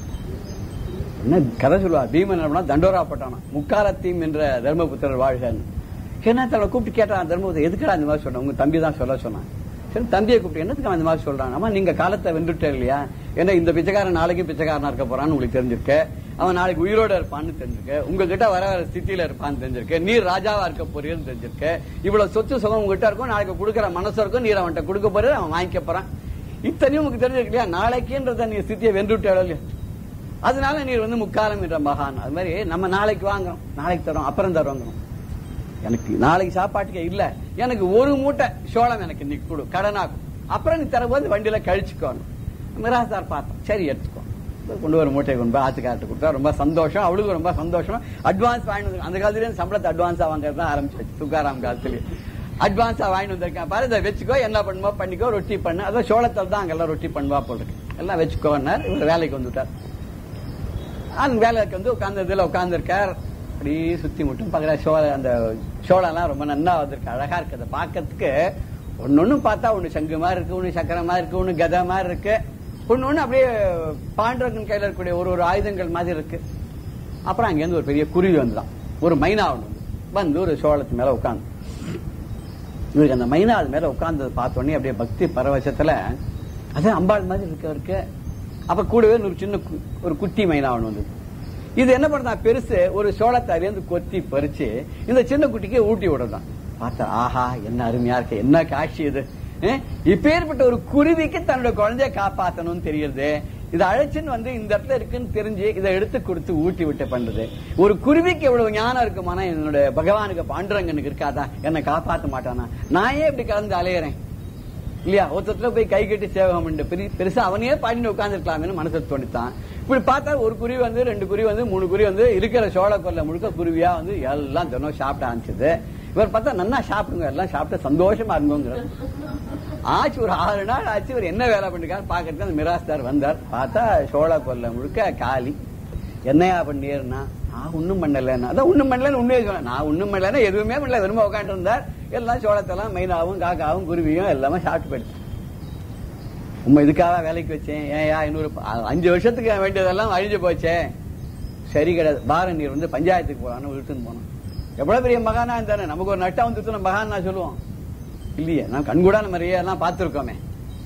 என்ன கதை சொல்லுவா பீமன் என்ன பண்ணா, தண்டோரா போட்டானா முக்காலத்தீம் என்ற தர்மபுத்திரர் வாழ்கன்னு என்ன தன்னை கூப்பிட்டு கேட்டான் தர்மபுத்திரர் எதுக்குடா இந்த மாதிரி சொன்ன உங்க தம்பி தான் சொல்ல சொன்னான் சரி தம்பியை கூப்பிட்டு என்னத்துக்கு அவன் இந்த மாதிரி சொல்றான் ஆமா நீங்க காலத்தை வென்றுட்டே இல்லையா ஏன்னா இந்த பிச்சைக்காரன் நாளைக்கு பிச்சைக்காரனா இருக்க போறான்னு உங்களுக்கு தெரிஞ்சிருக்கு அவன் நாளைக்கு உயிரோட இருப்பான்னு தெரிஞ்சிருக்கு உங்ககிட்ட வர வர ஸ்திதியில இருப்பான்னு தெரிஞ்சிருக்கு நீர் ராஜாவா இருக்க போறீன்னு தெரிஞ்சிருக்கு இவ்வளவு சொத்து சுகம் உங்ககிட்ட இருக்கும் நாளைக்கு கொடுக்குற மனசு இருக்கும் நீர் அவன்கிட்ட கொடுக்க போறது அவன் வாங்கிக்க போறான் இத்தனையும் உங்களுக்கு தெரிஞ்சிருக்கு இல்லையா நாளைக்குன்றத நீ ஸ்திதியை வென்றுட்டே இல்லையா அதனால நீர் வந்து முக்காலம் என்ற மகான் அது மாதிரி நம்ம நாளைக்கு வாங்குறோம் நாளைக்கு தரோம் அப்புறம் தரோங்கிறோம் எனக்கு நாளைக்கு சாப்பாட்டுக்கே இல்ல எனக்கு ஒரு மூட்டை சோளம் எனக்கு இன்னைக்கு கொடு கடனாகும் அப்புறம் நீ தரும்போது வண்டியில கழிச்சுக்கோணும் மிராசார் பார்த்தோம் சரி எடுத்துக்கோ கொண்டு வர மூட்டையை கொண்டு போய் ஆத்துக்கார்ட்ட கொடுத்தா ரொம்ப சந்தோஷம் அவளுக்கு ரொம்ப சந்தோஷம் அட்வான்ஸ் வாங்கி வந்து அந்த காலத்துலயே சம்பளத்தை அட்வான்ஸா வாங்குறது தான் ஆரம்பிச்சு துக்காராம் காலத்துலயே அட்வான்ஸா வாங்கிட்டு வந்திருக்கேன் பாரு இதை வச்சுக்கோ என்ன பண்ணுமோ பண்ணிக்கோ ரொட்டி பண்ணு அதான் சோளத்தில் தான் அங்கெல்லாம் ரொட்டி பண்ணுவா போல் இருக்கு எல்லாம் வச்சுக்கோன்னார் இவர் வேலைக்கு வந்துட்டார் அந்த வேலைக்கு வந்து உட்கார்ந்த இதுல உட்கார்ந்துருக்கார் அப்படியே சுத்தி மட்டும் பார்க்கற சோழ அந்த சோளம்லாம் ரொம்ப நன்னா வந்திருக்கு அழகா இருக்கு அதை பார்க்கறதுக்கு ஒன்னொன்னு பார்த்தா ஒண்ணு சங்கு மாதிரி இருக்கு ஒண்ணு சக்கரம் மாதிரி இருக்கு ஒண்ணு கதை மாதிரி இருக்கு ஒண்ணு ஒண்ணு அப்படியே பாண்டவன் கையில இருக்கக்கூடிய ஒரு ஒரு ஆயுதங்கள் மாதிரி இருக்கு அப்புறம் அங்கேருந்து ஒரு பெரிய குருவி வந்துதான் ஒரு மைனா ஒண்ணு வந்து வந்து ஒரு சோளத்து மேல உட்காந்து இவருக்கு அந்த மைனா அது மேல உட்கார்ந்தது பார்த்த உடனே அப்படியே பக்தி பரவசத்துல அது அம்பாள் மாதிரி இருக்கு அவருக்கு அப்ப கூடவே ஒரு சின்ன கு- ஒரு குட்டி மைனா ஒண்ணு வந்தது இது என்ன பண்ணா பெருசு ஒரு சோளத்தை அரியந்து கொத்தி பறிச்சு இந்த சின்ன குட்டிக்கு ஊட்டி விடுறதான் பார்த்தா ஆஹா என்ன அருமையா இருக்கு என்ன காட்சி இது அஹ், இப்பேற்பட்ட ஒரு குருவிக்கு தன்னோட குழந்தைய காப்பாத்தணும்னு தெரியுது இதை அழைச்சின்னு வந்து இந்த இடத்துல இருக்குன்னு தெரிஞ்சு இதை எடுத்து கொடுத்து ஊட்டி விட்டு பண்றது ஒரு குருவிக்கு எவ்வளவு ஞானம் இருக்குமானா என்னோட பகவானுக்கு பாண்டுரங்கனுக்கு இருக்காதா என்னை காப்பாத்த மாட்டானா நான் ஏன் இப்படி கலந்து அலையறேன் இல்லையா ஒருத்தத்துல போய் கை கட்டி சேவகம் பண்ணு. பெரிய பெருசா அவனையே பாடினு உட்கார்ந்துருக்கலாம்னு மனசு தோணித்தான் இப்படி பார்த்தா ஒரு குருவி வந்து ரெண்டு குருவி வந்து மூணு குருவி வந்து இருக்கிற சோழ கொல்ல முழுக்க குருவியா வந்து எல்லாம் தினம் சாப்பிட ஆரம்பிச்சது இவர் பார்த்தா நன்னா சாப்பிடுங்க எல்லாம் சாப்பிட்டு சந்தோஷமா இருந்தோங்கிற ஆச்சு ஒரு ஆறு நாள் ஆச்சு இவர் என்ன வேலை பண்ணிருக்காரு பாக்கிறதுக்கு அந்த மிராஸ்தார் வந்தார் பார்த்தா சோழ கொல்ல முழுக்க காலி என்னையா பண்ணியர்னா நான் ஒண்ணும் பண்ணலன்னா அதான் ஒண்ணும் பண்ணலன்னு உண்மையை சொன்னேன் நான் ஒண்ணும் பண்ணலன்னா எதுவுமே பண்ணல வெறும் உட்காந்து இருந்தார் எல்லாம் சோளத்தெல்லாம் மைனாவும் காக்காவும் குருவியும் எல்லாமே சாப்பிட்டு போயிடுச்சு உண்மை இதுக்காக வேலைக்கு வச்சேன் ஏன்யா இன்னொரு ப- அ- அஞ்சு வருஷத்துக்கு வேண்டியதெல்லாம் அழிஞ்சு போச்சே சரி கிடையாது பாரன் நீர் வந்து பஞ்சாயத்துக்கு போலான்னு இழுத்துன்னு போனோம் எவ்வளவு பெரிய மகானா இருந்தானே நமக்கு ஒரு நட்டா வந்து நம்ம மகான் நான் சொல்லுவோம் இல்லையே நான் கண்கூடா நம்ம நிறைய எல்லாம் பார்த்திருக்கோமே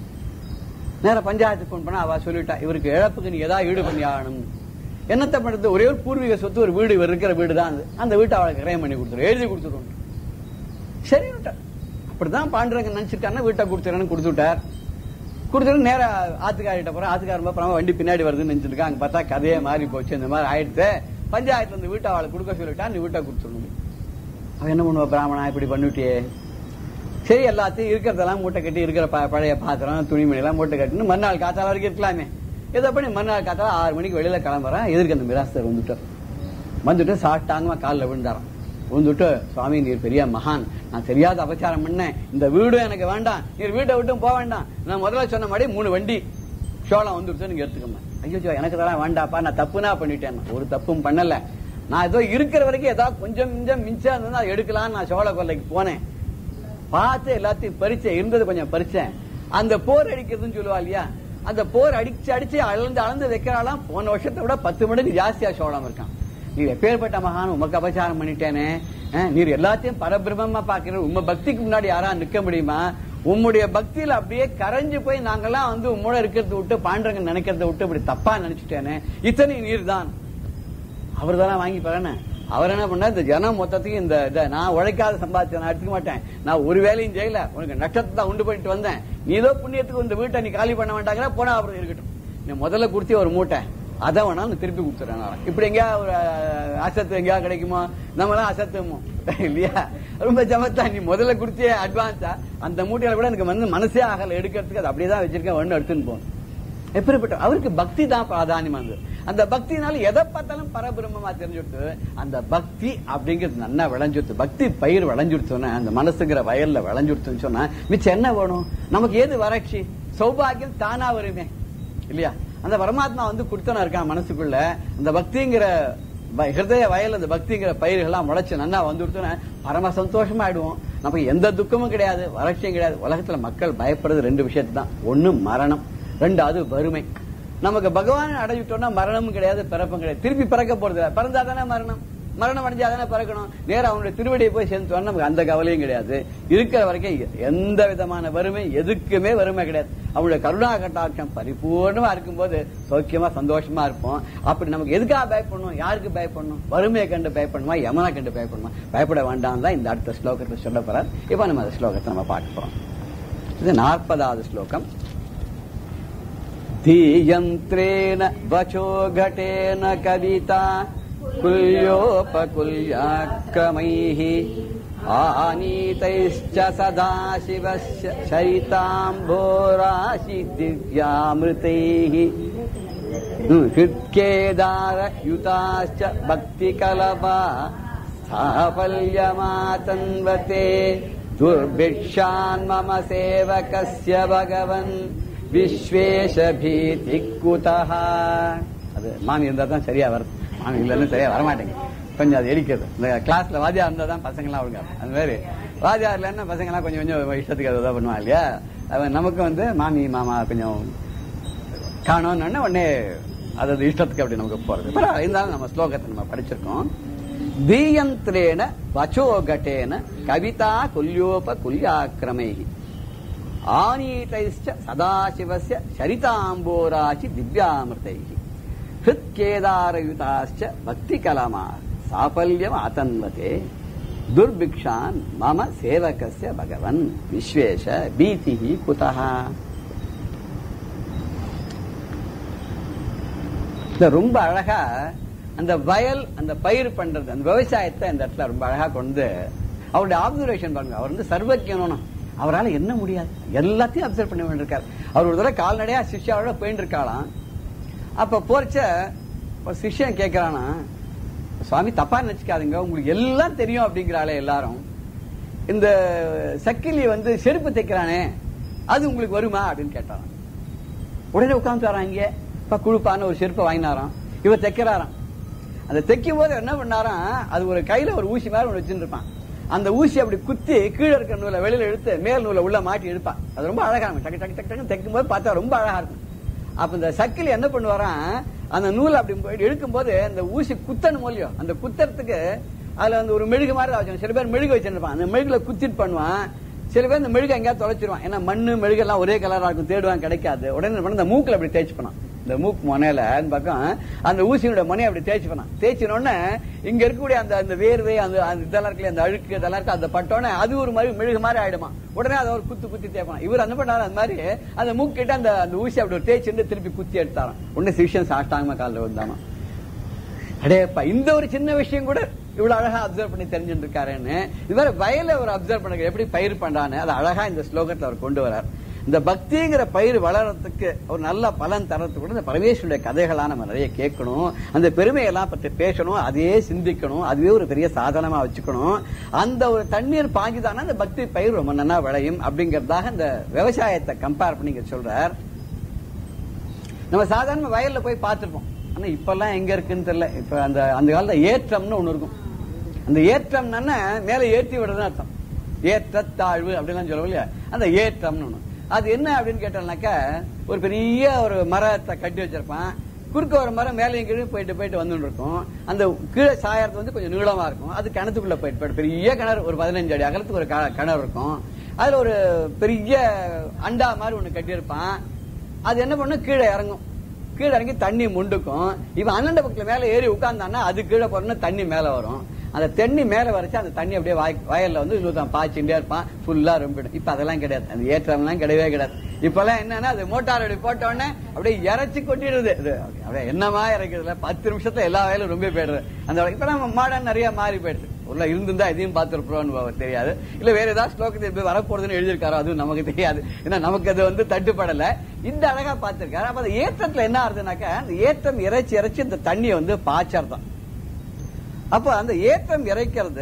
நேரா பஞ்சாயத்துக்கு போன் பண்ணா அவ சொல்லிட்டா இவருக்கு இழப்புக்கு நீ ஏதாவது ஈடு பண்ணி ஆகணும் என்னத்த பண்றது ஒரே ஒரு பூர்வீக சொத்து ஒரு வீடு இவர் இருக்கிற வீடு தான் அது அந்த வீட்டை அவளுக்கு கிரயம் பண்ணி கொடுத்துரு எழுதி கொடுத்துருவோம் சரி விட்டார் அப்படிதான் பாண்டுரங்க நினைச்சிட்டாருன்னா வீட்டை கொடுத்துறேன்னு கொடுத்து விட்டார் கொடுத்துட்டு நேரா ஆத்துக்காரிட்ட போறேன் ஆத்துக்காரன் அப்புறம் வண்டி பின்னாடி வருதுன்னு நினைச்சிருக்கா அங்க பார்த்தா கதையே மாறி போச்சு இந்த மாதிரி ஆயிடுச்சு பஞ்சாயத்துல இந்த வீட்டை அவளை கொடுக்க சொல்லிட்டா நீ வீட்டை கொடுத்துடணும் அவன் என்ன பண்ணுவா பிராமணா இப்படி பண்ணிட்டியே சரி எல்லாத்தையும் இருக்கிறதெல்லாம் மூட்டை கட்டி இருக்கிற ப- பழைய பாத்திரம் துணிமணி எல்லாம் மூட்டை கட்டின்னு மறுநாள் காத்தால வரைக்கும் இருக்கலாமே ஏதோ பண்ணி மறுநாள் காத்தால ஆறு மணிக்கு வெளியில கிளம்புறேன் எதிர்க்கு அந்த மிராஸ்தர் வந்துட்டார் வந்துட்டு சாட்டாங்கமா காலில் விழுந்தாராம் விழுந்துட்டு சுவாமி நீர் பெரிய மகான் நான் தெரியாத அபச்சாரம் பண்ணேன் இந்த வீடும் எனக்கு வேண்டாம் நீர் வீட்டை விட்டும் போக வேண்டாம் நான் முதல்ல சொன்ன மாதிரி மூணு வண்டி சோளம் வந்துருச்சு நீங்க எடுத்துக்கோங்க ஐயோ எனக்கு இதெல்லாம் வேண்டாப்பா நான் தப்புனா பண்ணிட்டேன் நான். ஒரு தப்பும் பண்ணல நான் ஏதோ இருக்கிற வரைக்கும் ஏதாவது கொஞ்சம் கொஞ்சம் மிச்சம் இருந்ததுன்னா அதை எடுக்கலாம்னு நான் சோழ கொல்லைக்கு போனேன் பார்த்து எல்லாத்தையும் பறிச்சேன் இருந்தது கொஞ்சம் பறிச்சேன் அந்த போர் அடிக்கிறதுன்னு சொல்லுவா இல்லையா அந்த போர் அடிச்சு அடிச்சு அளந்து அளந்து வைக்கிறாளாம் போன வருஷத்தை விட பத்து மடங்கு ஜாஸ்தியா சோழம் இருக்கான் நீர் எப்பேற்பட்ட மகான் உமக்கு அபச்சாரம் பண்ணிட்டேனே அஹ், நீர் எல்லாத்தையும் பரபிரமமா பாக்குற உம்ம பக்திக்கு முன்னாடி யாரா நிக்க முடியுமா உம்முடைய பக்தியில அப்படியே கரைஞ்சு போய் நாங்கெல்லாம் வந்து உம்மோட இருக்கிறத விட்டு பாண்டரங்க நினைக்கிறத விட்டு இப்படி தப்பா நினைச்சிட்டேனே இத்தனை நீர் தான் அவர் தானே வாங்கி பாருன்னு அவர் என்ன பண்ணா இந்த ஜனம் மொத்தத்துக்கு இந்த இதை நான் உழைக்காத சம்பாதிச்ச நான் எடுத்துக்க மாட்டேன் நான் ஒரு வேலையும் செய்யல உனக்கு நட்சத்திரத்தை தான் உண்டு பண்ணிட்டு வந்தேன் நீ ஏதோ புண்ணியத்துக்கு இந்த வீட்டை நீ காலி பண்ண வேண்டாங்கிற போனா அப்புறம் இருக்கட்டும் நீ முதல்ல கொடுத்தி ஒரு மூட்டை அதை வேணாலும் திருப்பி கொடுத்துறாங்க இப்படி எங்கேயா ஒரு அஹ், அசத்து எங்கேயா கிடைக்குமோ நம்மளாம் அசத்துமோ இல்லையா ரொம்ப சமத்தா நீ முதல்ல கொடுத்தே அட்வான்ஸா அந்த மூட்டையில கூட எனக்கு வந்து மனசே ஆகல எடுக்கிறதுக்கு அது அப்படியே தான் வச்சிருக்கேன் ஒண்ணு எடுத்துன்னு போகணும் எப்படிப்பட்ட அவருக்கு பக்தி தான் பிராதானியமானது அந்த பக்தினால எதை பார்த்தாலும் பரபிரம்மமா தெரிஞ்சுட்டு அந்த பக்தி அப்படிங்கிறது நல்லா விளைஞ்சுடுத்து பக்தி பயிர் விளைஞ்சுடுத்தோன்னா அந்த மனசுங்கிற வயல்ல விளைஞ்சுடுத்துன்னு சொன்னா மிச்சம் என்ன வேணும் நமக்கு ஏது வறட்சி சௌபாகியம் தானா வருமே இல்லையா அந்த பரமாத்மா வந்து கொடுத்தனா இருக்கான் மனசுக்குள்ள அந்த பக்திங்கிற வ- ஹிருதய வயல் அந்த பக்திங்கிற பயிர்கள்லாம் முளைச்சு நல்லா வந்து கொடுத்தோன்னா பரம சந்தோஷமா ஆயிடுவோம் நமக்கு எந்த துக்கமும் கிடையாது வறட்சியும் கிடையாது உலகத்துல மக்கள் பயப்படுறது ரெண்டு விஷயத்து தான் ஒண்ணு மரணம் ரெண்டாவது வறுமை நமக்கு பகவான் அடைஞ்சிட்டோம்னா மரணமும் கிடையாது பிறப்பும் கிடையாது திருப்பி பிறக்க போறது இல்லை பிறந்தா தானே மரணம் மரணம் அடைஞ்சா தானே பிறக்கணும் நேரா அவனுடைய திருவடியை போய் சேர்ந்து நமக்கு அந்த கவலையும் கிடையாது இருக்கிற வரைக்கும் எந்த விதமான வறுமை எதுக்குமே வறுமை கிடையாது அவனுடைய கருணா கட்டாட்சம் பரிபூர்ணமா இருக்கும்போது சௌக்கியமா சந்தோஷமா இருப்போம் அப்படி நமக்கு எதுக்காக பயப்படணும் யாருக்கு பயப்படணும் வறுமையை கண்டு பயப்படணுமா யமனை கண்டு பயப்படணுமா பயப்பட வேண்டாம் தான் இந்த அடுத்த ஸ்லோகத்தில் சொல்ல போறார் இப்ப நம்ம அந்த ஸ்லோகத்தை நம்ம பார்க்க போறோம் இது நாற்பதாவது ஸ்லோகம் धीयन्त्रेण वचो घटेन कविता कुल्योपकुल्याक्रमैः आनीतैश्च सदाशिवस्य शैताम्भोराशि दिव्यामृतैः हृत्केदारयुताश्च भक्तिकलपा स्थापल्यमातन्वते दुर्भिक्षान् मम सेवकस्य भगवन् விஸ்வேஷ பீதி குதஹ அது மாமி இருந்தா தான் சரியா வரும் மாமி இல்லைன்னு சரியா வரமாட்டேங்க கொஞ்சம் அது எரிக்கிறது இந்த கிளாஸ்ல வாத்தியா இருந்தா தான் பசங்களாம் ஒழுங்கா அந்த மாதிரி வாத்தியா இல்லைன்னா பசங்களாம் கொஞ்சம் கொஞ்சம் இஷ்டத்துக்கு அதை பண்ணுவான் இல்லையா அவன் நமக்கு வந்து மாமி மாமா கொஞ்சம் காணோன்னு உடனே அதாவது இஷ்டத்துக்கு அப்படி நமக்கு போறது பரவாயில்ல இருந்தாலும் நம்ம ஸ்லோகத்தை நம்ம படிச்சிருக்கோம் தீயந்திரேன வச்சோகட்டேன கவிதா குல்யோப குல்யாக்கிரமைகி ஆனீதைச்ச சதாசிவஸ்ய சரிதாம்போராசி திவ்யாமிருதைः ஹிருத்கேதாரயுதாश्च பக்திகலமா சாபல்யம் ஆதன்வதே துர்பிக்ஷான் மம சேவகஸ்ய பகவன் விஸ்வேஷ பீதிஹி குதஹ இந்த ரொம்ப அழகா அந்த வயல் அந்த பயிர் பண்றது அந்த விவசாயத்தை இந்த இடத்துல ரொம்ப அழகா கொண்டு அவருடைய ஆப்சர்வேஷன் பாருங்க அவர் வந்து சர்வஜனும் அவரால் என்ன முடியாது எல்லாத்தையும் அப்சர்வ் பண்ணி வேண்டியிருக்காரு அவர் ஒரு தடவை கால்நடையா சிஷ்யாவோட போயிட்டு இருக்காளாம் அப்ப போறச்ச ஒரு சிஷ்யன் கேட்கறானா சுவாமி தப்பா நினைச்சுக்காதுங்க உங்களுக்கு எல்லாம் தெரியும் அப்படிங்கிறாளே எல்லாரும் இந்த சக்கிலி வந்து செருப்பு தைக்கிறானே அது உங்களுக்கு வருமா அப்படின்னு கேட்டாராம் உடனே உட்கார்ந்து வரான் இங்க இப்ப குழுப்பான ஒரு செருப்பை வாங்கினாராம் இவர் தைக்கிறாராம் அந்த தைக்கும் போது என்ன பண்ணாராம் அது ஒரு கையில ஒரு ஊசி மாதிரி ஒன்று வச்சுட்டு இருப்பான் அந்த ஊசி அப்படி குத்தி கீழே இருக்க நூலை வெளியில எடுத்து மேல் நூலை உள்ள மாட்டி எடுப்பான் அது ரொம்ப அழகா இருக்கும் டக்கு டக்கு டக்கு டக்கு தைக்கும் போது பார்த்தா ரொம்ப அழகா இருக்கும் அப்ப இந்த சக்கிலி என்ன பண்ணுவாராம் அந்த நூலை அப்படி போய் இழுக்கும் போது அந்த ஊசி குத்தணும் இல்லையோ அந்த குத்துறதுக்கு அதுல வந்து ஒரு மெழுகு மாதிரி தான் வச்சிருப்பான் சில பேர் மெழுகு வச்சிருப்பான் அந்த மெழுகுல குத்திட்டு பண்ணுவான் சில பேர் இந்த மெழுகு எங்கேயாவது தொலைச்சிருவான் ஏன்னா மண்ணு மெழுகு எல்லாம் ஒரே கலரா இருக்கும் தேடுவான் கிடைக்காது உடனே என்ன பண்ண இந்த மூக்குல அப்படி தேய்ச்சி பண்ணான் இந்த மூக்கு முனையில அந்த பக்கம் அந்த ஊசியோட முனையை அப்படி தேய்ச்சி பண்ணான் தேய்ச்சின உடனே இங்க இருக்கக்கூடிய அந்த அந்த வேர்வை அந்த அந்த இதெல்லாம் இருக்குல்ல அந்த அழுக்கு இதெல்லாம் இருக்கு அந்த பட்டோன்னே அது ஒரு மாதிரி மெழுகு மாதிரி ஆயிடுமா உடனே அதை ஒரு குத்து குத்தி தேய்ப்பான் இவர் என்ன பண்ணாரு அந்த மாதிரி அந்த மூக்கு கிட்ட அந்த அந்த ஊசி அப்படி ஒரு தேய்ச்சிட்டு திருப்பி குத்தி எடுத்தாராம் உடனே சிஷியன் சாஷ்டாங்கமா காலில் வந்தானோ அடேப்பா இந்த ஒரு சின்ன விஷயம் கூட இவ்வளவு அழகா அப்சர்வ் பண்ணி தெரிஞ்சுட்டு இருக்காருன்னு இது வேற வயல அவர் அப்சர்வ் பண்ணுங்க எப்படி பயிர் பண்றான்னு அது அழகா இந்த ஸ்லோகத்துல அவர் கொண்டு வரார் இந்த பக்திங்கிற பயிர் வளர்றதுக்கு ஒரு நல்ல பலன் தரத்துக்கு கூட இந்த பரமேஸ்வருடைய கதைகளா நம்ம நிறைய கேட்கணும் அந்த பெருமையெல்லாம் பற்றி பேசணும் அதையே சிந்திக்கணும் அதுவே ஒரு பெரிய சாதனமா வச்சுக்கணும் அந்த ஒரு தண்ணீர் பாஞ்சுதானா அந்த பக்தி பயிர் ரொம்ப நல்லா விளையும் அப்படிங்கறதாக இந்த விவசாயத்தை கம்பேர் பண்ணி இங்க சொல்றார் நம்ம சாதாரண வயல்ல போய் பார்த்திருப்போம் ஆனா இப்பெல்லாம் எங்க இருக்குன்னு தெரியல இப்ப அந்த அந்த காலத்துல ஏற்றம்னு ஒண்ணு இருக்கும் அந்த ஏற்றம்னா மேல ஏற்றி விடுறதுன்னு அர்த்தம் ஏற்ற தாழ்வு அப்படிலாம் சொல்லுவோம் இல்லையா அந்த ஏற்றம்னு ஒண்ணு அது என்ன அப்படின்னு கேட்டோம்னாக்கா ஒரு பெரிய ஒரு மரத்தை கட்டி வச்சிருப்பான் குறுக்க ஒரு மரம் மேலே கீழே போயிட்டு போயிட்டு வந்துட்டு இருக்கும் அந்த கீழே சாயறது வந்து கொஞ்சம் நீளமா இருக்கும் அது கிணத்துக்குள்ள போயிட்டு போயிட்டு பெரிய கிணறு ஒரு பதினஞ்சு அடி அகலத்துக்கு ஒரு க- கிணறு இருக்கும் அதுல ஒரு பெரிய அண்டா மாதிரி ஒண்ணு கட்டியிருப்பான் அது என்ன பண்ணும் கீழே இறங்கும் கீழே இறங்கி தண்ணி முண்டுக்கும் இவன் அண்ணன் பக்கத்துல மேல ஏறி உட்கார்ந்தான்னா அது கீழே போறோம்னா தண்ணி மேல வரும் அந்த தண்ணி மேல வரைச்சு அந்த தண்ணி அப்படியே வாய்- வயல்ல வந்து இழுத்தான் பாய்ச்சிட்டே இருப்பான் ஃபுல்லா ரொம்பிடும் இப்ப அதெல்லாம் கிடையாது அந்த ஏற்றம்லாம் கிடையவே கிடையாது இப்பெல்லாம் என்னன்னா அது மோட்டார் அப்படி போட்ட உடனே அப்படியே இறைச்சி கொட்டிடுது இது அப்படியே என்னமா இறக்குதுல பத்து நிமிஷத்துல எல்லா வயலும் ரொம்ப போயிடுது அந்த இப்ப நம்ம மாடர்ன் நிறைய மாறி போயிடுது உள்ள இருந்திருந்தா இதையும் பார்த்துருப்போம்னு தெரியாது இல்ல வேற ஏதாவது ஸ்லோகத்தை இப்படி வரப்போறதுன்னு எழுதியிருக்காரோ அதுவும் நமக்கு தெரியாது ஏன்னா நமக்கு அது வந்து தட்டுப்படல இந்த அழகா பார்த்திருக்காரு அப்ப அந்த ஏற்றத்துல என்ன ஆகுதுனாக்கா அந்த ஏற்றம் இறைச்சி இறைச்சி இந்த தண்ணியை வந்து பாய்ச்சறதான் அப்ப அந்த ஏற்றம் இறைக்கிறது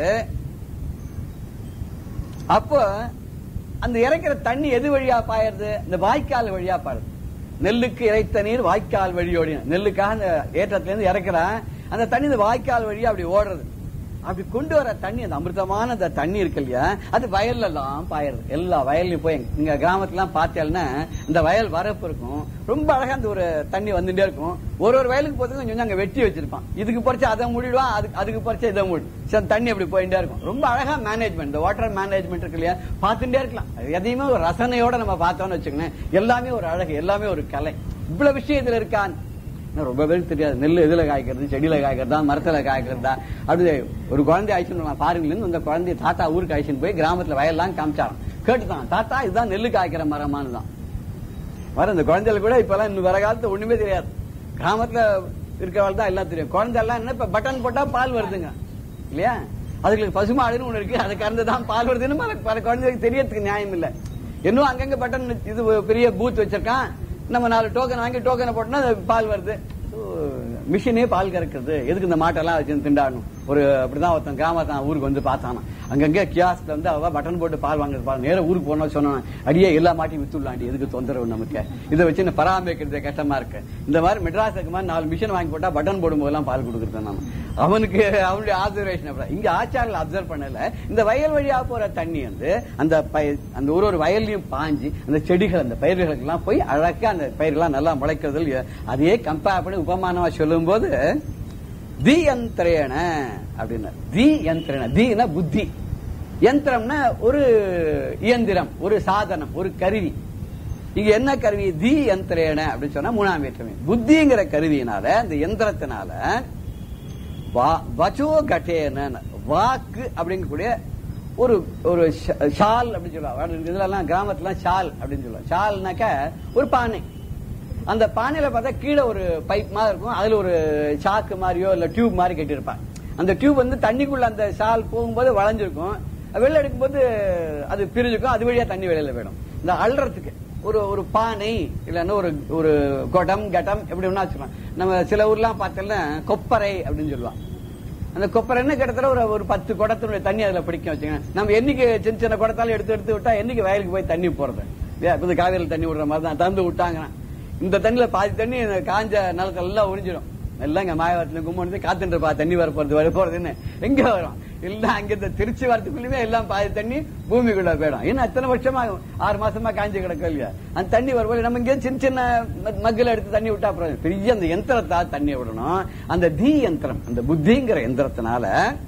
அப்போ அந்த இறைக்கிற தண்ணி எது வழியா பாயிருது இந்த வாய்க்கால் வழியா பாருது நெல்லுக்கு இறைத்த நீர் வாய்க்கால் வழியோடி நெல்லுக்காக அந்த ஏற்றத்துல இருந்து இறக்குறான் அந்த தண்ணி இந்த வாய்க்கால் வழியா அப்படி ஓடுறது அப்படி கொண்டு வர தண்ணி அந்த அமிர்தமான அந்த தண்ணி இருக்கு இல்லையா அது வயல்ல எல்லாம் பாயிருது எல்லா வயல்லையும் போய் இங்க கிராமத்துல எல்லாம் பார்த்தேன்னா இந்த வயல் வரப்பு இருக்கும் ரொம்ப அழகா அந்த ஒரு தண்ணி வந்துட்டே இருக்கும் ஒரு ஒரு வயலுக்கு போறதுக்கு கொஞ்சம் அங்க வெட்டி வச்சிருப்பான் இதுக்கு பறிச்சு அதை மூடிடுவான் அதுக்கு அதுக்கு பறிச்சு இதை மூடி சரி, அந்த தண்ணி அப்படி போயிட்டே இருக்கும் ரொம்ப அழகா மேனேஜ்மெண்ட் இந்த வாட்டர் மேனேஜ்மெண்ட் இருக்கு இல்லையா பார்த்துட்டே இருக்கலாம் அது எதையுமே ஒரு ரசனையோட நம்ம பார்த்தோம்னு வச்சுக்கோங்க எல்லாமே ஒரு அழகு எல்லாமே ஒரு கலை இவ்வளவு விஷயம் இதுல இருக்கான் இன்னும் ரொம்ப பேருக்கு தெரியாது நெல் எதுல காய்க்கிறது செடியில காய்க்கிறதா மரத்துல காய்க்கிறதா அப்படி ஒரு குழந்தை ஆயிடுச்சுன்னு பாருங்களேன் அந்த குழந்தைய தாத்தா ஊருக்கு ஆயிடுச்சுன்னு போய் கிராமத்துல வயல்லாம் காமிச்சாராம் கேட்டுதான் தாத்தா இதுதான் நெல்லு காய்க்கிற மரமானு தான் வர இந்த குழந்தைகள் கூட இப்ப எல்லாம் இன்னும் வர காலத்துல ஒண்ணுமே தெரியாது கிராமத்துல இருக்கிறவள் தான் எல்லாம் தெரியும் குழந்தை எல்லாம் என்ன இப்ப பட்டன் போட்டா பால் வருதுங்க இல்லையா அதுங்களுக்கு பசுமாடுன்னு ஒண்ணு இருக்கு அது கறந்து தான் பால் வருதுன்னு பல பல குழந்தைகளுக்கு தெரியறதுக்கு நியாயம் இல்ல இன்னும் அங்கங்க பட்டன் இது பெரிய பூத் வச்சிருக்கான் நம்ம நாலு டோக்கன் வாங்கி டோக்கனை போட்டோம்னா அது பால் வருது மிஷினே பால் கறக்குறது எதுக்கு இந்த மாட்டெல்லாம் வச்சு திண்டாடணும் ஒரு அப்படிதான் ஒருத்தன் கிராமத்தான் ஊருக்கு வந்து பார்த்தானா அங்கங்க கியாஸ்ல வந்து அவ பட்டன் போட்டு பால் வாங்குறது பால் நேரா ஊருக்கு போனா சொன்னான் அடியே எல்லா மாட்டையும் வித்துடலாண்டி எதுக்கு தொந்தரவு நமக்கு இதை வச்சு நான் பராமரிக்கிறது கஷ்டமா இருக்கு இந்த மாதிரி மெட்ராஸுக்கு மாதிரி நாலு மிஷின் வாங்கி போட்டா பட்டன் போடும் போதெல்லாம் பால் கொடுக்குறது நான் அவனுக்கு அவனுடைய ஆப்சர்வேஷன் அப்படி இங்க ஆச்சாரில் அப்சர்வ் பண்ணல இந்த வயல் வழியா போற தண்ணி வந்து அந்த பய- அந்த ஒரு ஒரு வயல்லையும் பாஞ்சு அந்த செடிகள் அந்த பயிர்களுக்கு எல்லாம் போய் அழகா அந்த பயிர்கள்லாம் நல்லா முளைக்கிறது இல்லையா அதையே கம்பேர் பண்ணி உபமானமா சொல்லும் போது தி யந்திரேன அப்படின்னா தி யந்திரேன தீனா புத்தி யந்திரம்னா ஒரு இயந்திரம் ஒரு சாதனம் ஒரு கருவி இங்க என்ன கருவி தி யந்திரேன அப்படின்னு சொன்னா மூணாம் வேற்றுமை புத்திங்கிற கருவியினால இந்த யந்திரத்தினால வா- வச்சோ கட்டேன வாக்கு அப்படிங்கக்கூடிய ஒரு ஒரு ஷ- ஷால் அப்படின்னு சொல்லுவாங்க இதுலலாம் கிராமத்துல ஷால் அப்படின்னு சொல்லுவாங்க ஷால்னாக்க ஒரு பானை அந்த பானையில பார்த்தா கீழே ஒரு பைப் மாதிரி இருக்கும் அதுல ஒரு சாக்கு மாதிரியோ இல்ல டியூப் மாதிரி கட்டியிருப்பாங்க அந்த டியூப் வந்து தண்ணிக்குள்ள அந்த ஷால் போகும்போது வளைஞ்சிருக்கும் வெளில எடுக்கும்போது அது பிரிஞ்சுக்கும் அது வழியா தண்ணி வெளியில போயிடும் இந்த அள்ளுறதுக்கு ஒரு ஒரு பானை இல்லைன்னா ஒரு ஒரு குடம் கட்டம் எப்படி ஒண்ணா வச்சுக்கலாம் நம்ம சில ஊர்லாம் பார்த்தோம்னா கொப்பரை அப்படின்னு சொல்லுவாங்க அந்த கொப்பரைன்னு கிட்டத்தட்ட ஒரு ஒரு பத்து குடத்தினுடைய தண்ணி அதுல பிடிக்கும் வச்சுங்க நம்ம என்னைக்கு சின்ன சின்ன குடத்தால எடுத்து எடுத்து விட்டா என்னைக்கு வயலுக்கு போய் தண்ணி போறது இல்லையா இப்ப இந்த காவேரியில் தண்ணி விடுற மாதிரி தான் தந்து விட்டாங்கன்னா இந்த தண்ணியில பாதி தண்ணி இந்த காஞ்ச நிலத்துல எல்லாம் உறிஞ்சிடும் எல்லாம் இங்க மாயவரத்துல கும்பு காத்துட்டு இருப்பா தண்ணி வர போறது வர போறதுன்னு எங்க வரும் எல்லாம் அங்க இந்த திருச்சி வரத்துக்குள்ளயுமே எல்லாம் பாதி தண்ணி பூமிக்குள்ள போயிடும் ஏன்னா அத்தனை வருஷமா ஆறு மாசமா காஞ்சி கிடக்கும் இல்லையா அந்த தண்ணி வரும்போது நம்ம இங்கே சின்ன சின்ன ம- மக்குல எடுத்து தண்ணி விட்டா அப்புறம் பெரிய அந்த யந்திரத்தா தண்ணி விடணும் அந்த தி யந்திரம் அந்த புத்திங்கிற யந்திரத்தினால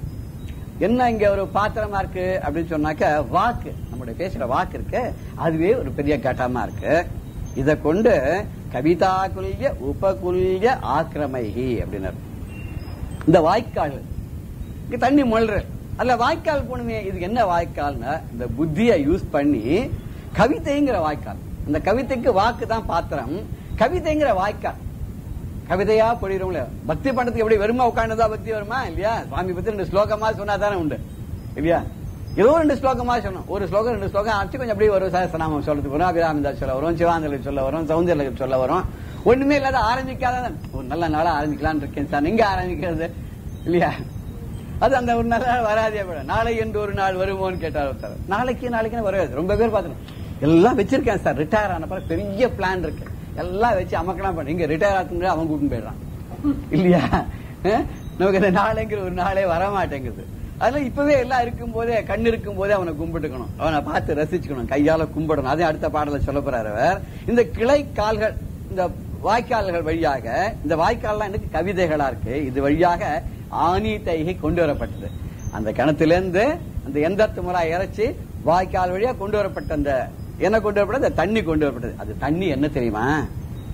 என்ன இங்க ஒரு பாத்திரமா இருக்கு அப்படின்னு சொன்னாக்க வாக்கு நம்முடைய பேசுற வாக்கு இருக்கு அதுவே ஒரு பெரிய கட்டமா இருக்கு இத கொண்டு கவிதா குல்ய உபகுல்ய ஆக்கிரமைகி அப்படின்னாரு இந்த வாய்க்கால் இங்க தண்ணி முழுற அதுல வாய்க்கால் போணுமே இதுக்கு என்ன வாய்க்கால்னா இந்த புத்தியை யூஸ் பண்ணி கவிதைங்கிற வாய்க்கால் அந்த கவிதைக்கு வாக்கு தான் பாத்திரம் கவிதைங்கிற வாய்க்கால் கவிதையா பொழிகிறோம்ல பக்தி பண்றதுக்கு எப்படி வெறுமா உட்கார்ந்ததா பக்தி வருமா இல்லையா சுவாமி பத்தி ரெண்டு ஸ்லோகமா சொன்னா தானே உண்டு இல்லையா ஏதோ ரெண்டு ஸ்லோகமா சொன்னோம் ஒரு ஸ்லோகம் ரெண்டு ஸ்லோகம் அடிச்சு கொஞ்சம் அப்படியே வரும் சஹஸ்ரநாமம் சொல்றதுக்கு வரும் அபிராமிதாஸ் சொல்ல வரும் சிவாந்தலி சொல்ல வரும் சௌந்தர்யம் சொல்ல வரும் ஒண்ணுமே இல்லாத ஆரம்பிக்காத ஒரு நல்ல நாளா ஆரம்பிக்கலாம்னு இருக்கேன் சார் எங்க ஆரம்பிக்கிறது இல்லையா அது அந்த ஒரு நல்ல நாள் வராதே கூட நாளை என்று ஒரு நாள் வருமோன்னு கேட்டார் ஒருத்தர் நாளைக்கு நாளைக்கு வராது ரொம்ப பேர் பார்த்துருக்கோம் எல்லாம் வச்சிருக்கேன் சார் ரிட்டையர் ஆன பிறகு பெரிய பிளான் இருக்கு எல்லாம் வச்சு அமக்கலாம் பண்ணி இங்க ரிட்டையர் ஆகும்போது அவன் கூட்டின்னு போயிடுறான் இல்லையா அஹ்? நமக்கு இந்த நாளைங்கிற ஒரு நாளே வர மாட்டேங்குது அதுல இப்பவே எல்லாம் இருக்கும் போதே கண் இருக்கும் போதே அவனை கும்பிட்டுக்கணும் அவனை பார்த்து ரசிச்சுக்கணும் கையால கும்பிடணும் அதே அடுத்த பாடல சொல்ல போறாரு அவர் இந்த கிளை கால்கள் இந்த வாய்க்கால்கள் வழியாக இந்த வாய்க்கால்லாம் எனக்கு கவிதைகளா இருக்கு இது வழியாக ஆணி தைகை கொண்டு வரப்பட்டது அந்த கிணத்திலிருந்து அந்த எந்தத்து முறை இறைச்சி வாய்க்கால் வழியா கொண்டு வரப்பட்ட அந்த என்ன கொண்டு வரப்பட்டது அந்த தண்ணி கொண்டு வரப்பட்டது அது தண்ணி என்ன தெரியுமா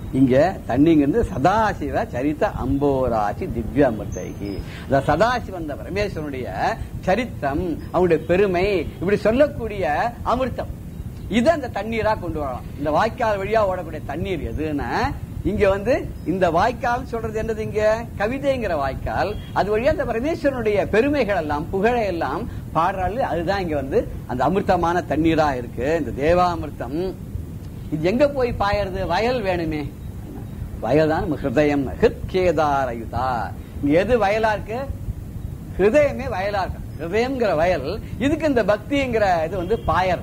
இங்க தண்ணிங்கிறது சதாசிவ சரித்த அம்போராசி திவ்ய அமிர்தைகி இந்த சதாசிவன் இந்த பரமேஸ்வரனுடைய சரித்திரம் அவனுடைய பெருமை இப்படி சொல்லக்கூடிய அமிர்தம் இதை அந்த தண்ணீரா கொண்டு வரலாம் இந்த வாய்க்கால் வழியா ஓடக்கூடிய தண்ணீர் எதுன்னா இங்க வந்து இந்த வாய்க்கால் சொல்றது என்னது இங்க கவிதைங்கிற வாய்க்கால் அது வழியா அந்த பரமேஸ்வரனுடைய பெருமைகள் எல்லாம் புகழை எல்லாம் பாடுறாள் அதுதான் இங்க வந்து அந்த அமிர்தமான தண்ணீரா இருக்கு இந்த தேவாமிர்தம் இது எங்க போய் பாயறது வயல் வேணுமே வயல் தான் நம்ம ஹிருதயம் ஹிருத்கேதாரயுதா இங்க எது வயலா இருக்கு ஹிருதயமே வயலா இருக்கு ஹிருதயம்ங்கிற வயல் இதுக்கு இந்த பக்திங்கிற இது வந்து பாயர்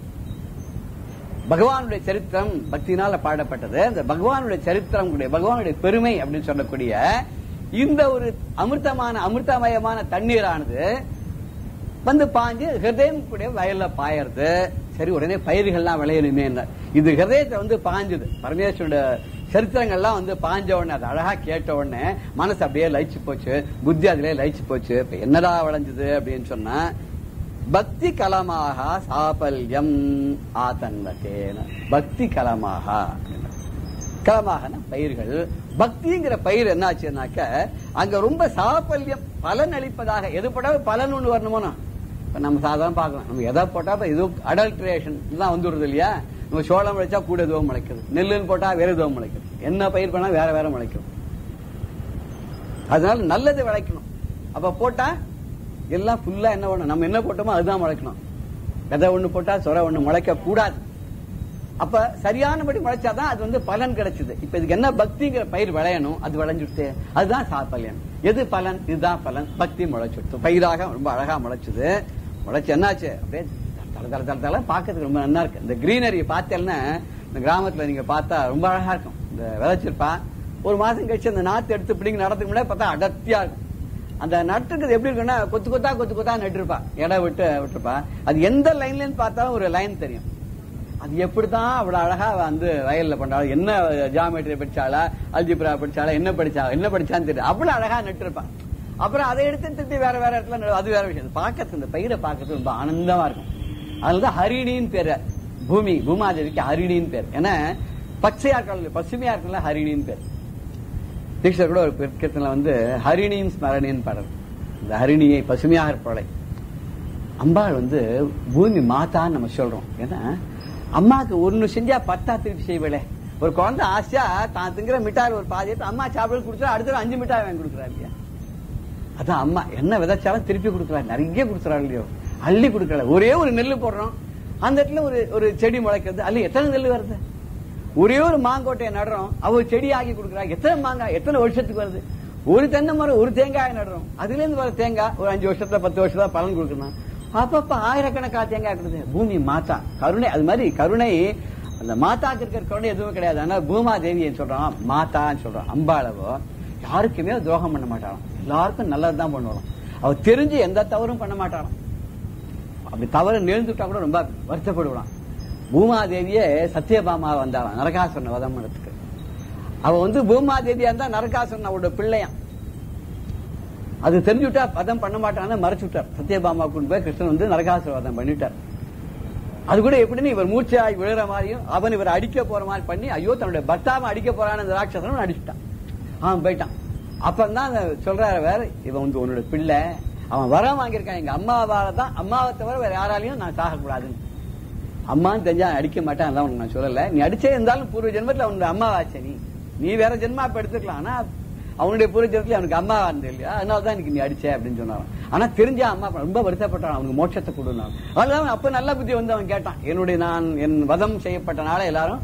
பகவானுடைய சரித்திரம் பக்தினால பாடப்பட்டது அந்த பகவானுடைய சரித்திரம் கூடிய பகவானுடைய பெருமை அப்படின்னு சொல்லக்கூடிய இந்த ஒரு அமிர்தமான அமிர்தமயமான தண்ணீரானது வந்து பாஞ்சு ஹிருதயம் கூடிய வயல்ல பாயறது சரி உடனே பயிர்கள்லாம் விளையணுமே இது ஹிருதயத்தை வந்து பாஞ்சுது பரமேஸ்வரோட சரித்திரங்கள்லாம் வந்து பாஞ்ச உடனே அது அழகா கேட்ட உடனே மனசு அப்படியே லயிச்சு போச்சு புத்தி அதிலே லயிச்சு போச்சு இப்ப என்னடா விளைஞ்சது அப்படின்னு சொன்னா பக்தி கலமாக சாபல்யம் ஆதன்வத்தேன பக்தி கலமாக கலமாக பயிர்கள் பக்திங்கிற பயிர் என்னாச்சுன்னாக்க அங்க ரொம்ப சாபல்யம் பலன் அளிப்பதாக எது போட்டாலும் பலன் ஒண்ணு வரணுமோனா இப்ப நம்ம சாதாரண பார்க்கலாம் நம்ம எதை போட்டா இப்ப இது அடல்ட்ரேஷன் தான் வந்துடுது இல்லையா நம்ம சோளம் விளைச்சா கூட எதுவும் முளைக்குது நெல்லுன்னு போட்டா வேற எதுவும் முளைக்குது என்ன பயிர் பண்ணா வேற வேற முளைக்கும் அதனால நல்லது விளைக்கணும் அப்ப போட்டா எல்லாம் ஃபுல்லா என்ன பண்ணணும் நம்ம என்ன போட்டோமோ அதுதான் முளைக்கணும் விதை ஒண்ணு போட்டா சொர ஒண்ணு முளைக்க கூடாது அப்ப சரியானபடி முளைச்சாதான் அது வந்து பலன் கிடைச்சது இப்ப இதுக்கு என்ன பக்திங்கிற பயிர் விளையணும் அது விளைஞ்சுட்டு அதுதான் சாப்பல்யம் எது பலன் இதுதான் பலன் பக்தி முளைச்சுட்டு பயிராக ரொம்ப அழகா முளைச்சுது முளைச்சு என்னாச்சு அப்படியே தல தல தல தல பாக்கிறதுக்கு ரொம்ப நல்லா இருக்கு இந்த கிரீனரி பார்த்தேன்னா இந்த கிராமத்துல நீங்க பார்த்தா ரொம்ப அழகா இருக்கும் இந்த விளைச்சிருப்பா ஒரு மாசம் கழிச்சு அந்த நாத்து எடுத்து பிடிங்க நடத்துக்கு முன்னாடி பார்த்தா அடர்த்தியா இருக்கும் அந்த நட்டுறது எப்படி இருக்குன்னா கொத்து கொத்தா கொத்து கொத்தா நட்டுருப்பா இடம் விட்டு விட்டுருப்பா அது எந்த லைன்ல பார்த்தாலும் ஒரு லைன் தெரியும் அது எப்படிதான் அவ்வளவு அழகா வந்து வயல்ல பண்றாள் என்ன ஜாமெட்ரி படிச்சாளா அல்ஜிப்ரா படிச்சாளா என்ன படிச்சா என்ன படிச்சான்னு தெரியும் அவ்வளவு அழகா நட்டுருப்பான் அப்புறம் அதை எடுத்து திருப்பி வேற வேற இடத்துல நடு- அது வேற விஷயம் பார்க்கறது இந்த பயிரை பார்க்கறது ரொம்ப ஆனந்தமா இருக்கும் அதுதான் ஹரிணின்னு பேரு பூமி பூமாதேவிக்கு ஹரிணின்னு பேர் ஏன்னா பச்சையா இருக்கல பசுமையா இருக்கல ஹரிணின்னு பேர் தீட்சர் கூட ஒரு பிற்கத்துல வந்து ஹரிணியின் ஸ்மரணின்னு பாடல் இந்த ஹரிணியை பசுமையாக இருப்பவளை அம்பாள் வந்து பூமி மாதான்னு நம்ம சொல்றோம் ஏன்னா அம்மாவுக்கு ஒண்ணு செஞ்சா பத்தா திருப்பி செய்வளே ஒரு குழந்தை ஆசையா தான் திங்கிற மிட்டாய் ஒரு பாதி எடுத்து அம்மா சாப்பிட கொடுத்துறா அடுத்த அஞ்சு மிட்டாய் வாங்கி கொடுக்குறா இல்லையா அதான் அம்மா என்ன விதைச்சாலும் திருப்பி கொடுக்குறாரு நிறைய கொடுக்குறாரு இல்லையோ அள்ளி கொடுக்கல ஒரே ஒரு நெல்லு போடுறோம் அந்த இடத்துல ஒரு ஒரு செடி முளைக்கிறது அள்ளி எத்தனை நெல்லு வருது ஒரே ஒரு மாங்கோட்டையை நடுறோம் அவ செடி ஆக்கி கொடுக்குறா எத்தனை மாங்காய் எத்தனை வருஷத்துக்கு வருது ஒரு தென்னை மரம் ஒரு தேங்காய் நடுறோம் அதுல இருந்து வர தேங்காய் ஒரு அஞ்சு வருஷத்துல பத்து வருஷத்துல பலன் கொடுக்கணும் அப்பப்ப ஆயிரக்கணக்கா தேங்காய் கொடுது பூமி மாதா கருணை அது மாதிரி கருணை அந்த மாதாக்கு இருக்கிற கருணை எதுவும் கிடையாது ஆனா பூமா தேவியை சொல்றான் மாதான்னு சொல்றான் அம்பாளவோ யாருக்குமே துரோகம் பண்ண மாட்டாளாம் எல்லாருக்கும் நல்லதுதான் பண்ணுவான் அவ தெரிஞ்சு எந்த தவறும் பண்ண மாட்டாளாம் அப்படி தவறு நேர்ந்துட்டா கூட ரொம்ப வருத்தப்படுவான் பூமாதேவியே சத்யபாமா வந்தாளாம் நரகாசுரனை வதம் பண்ணதுக்கு அவ வந்து பூமாதேவியா இருந்தா நரகாசுரன் அவளோட பிள்ளையாம் அது தெரிஞ்சுட்டா வதம் பண்ண மாட்டான்னு மறைச்சு விட்டார் சத்யபாமா கொண்டு போய் கிருஷ்ணன் வந்து நரகாசுர வதம் பண்ணிட்டார் அது கூட எப்படின்னு இவர் மூச்சாய் விழுற மாதிரியும் அவன் இவர் அடிக்க போற மாதிரி பண்ணி ஐயோ தன்னுடைய பர்த்தாவை அடிக்க போறான்னு அந்த ராட்சசனும் அடிச்சுட்டான் அவன் போயிட்டான் அப்பந்தான் அந்த சொல்றாரு வேற இவன் வந்து உன்னோட பிள்ளை அவன் வர வாங்கியிருக்கான் எங்க அம்மாவால தான் அம்மாவை தவிர வேற யாராலையும் நான் சாகக்கூடாதுன்னு அம்மான்னு தெரிஞ்சா அவன் அடிக்க மாட்டான் அதான் உனக்கு நான் சொல்லல நீ அடிச்சே இருந்தாலும் பூர்வ ஜென்மத்துல அவனுடைய அம்மாவாச்சே நீ நீ வேற ஜென்மா இப்ப எடுத்துக்கலாம் ஆனா அவனுடைய பூர்வ ஜென்மத்துல அவனுக்கு அம்மா இருந்தது இல்லையா அதனால தான் இன்னைக்கு நீ அடிச்ச அப்படின்னு சொன்னான் ஆனா தெரிஞ்ச அம்மா ரொம்ப வருத்தப்பட்டான் அவனுக்கு மோட்சத்தை கொடுனான் அதனால அவன் அப்ப நல்ல புத்தி வந்து அவன் கேட்டான் என்னுடைய நான் என் வதம் செய்யப்பட்டனால எல்லாரும்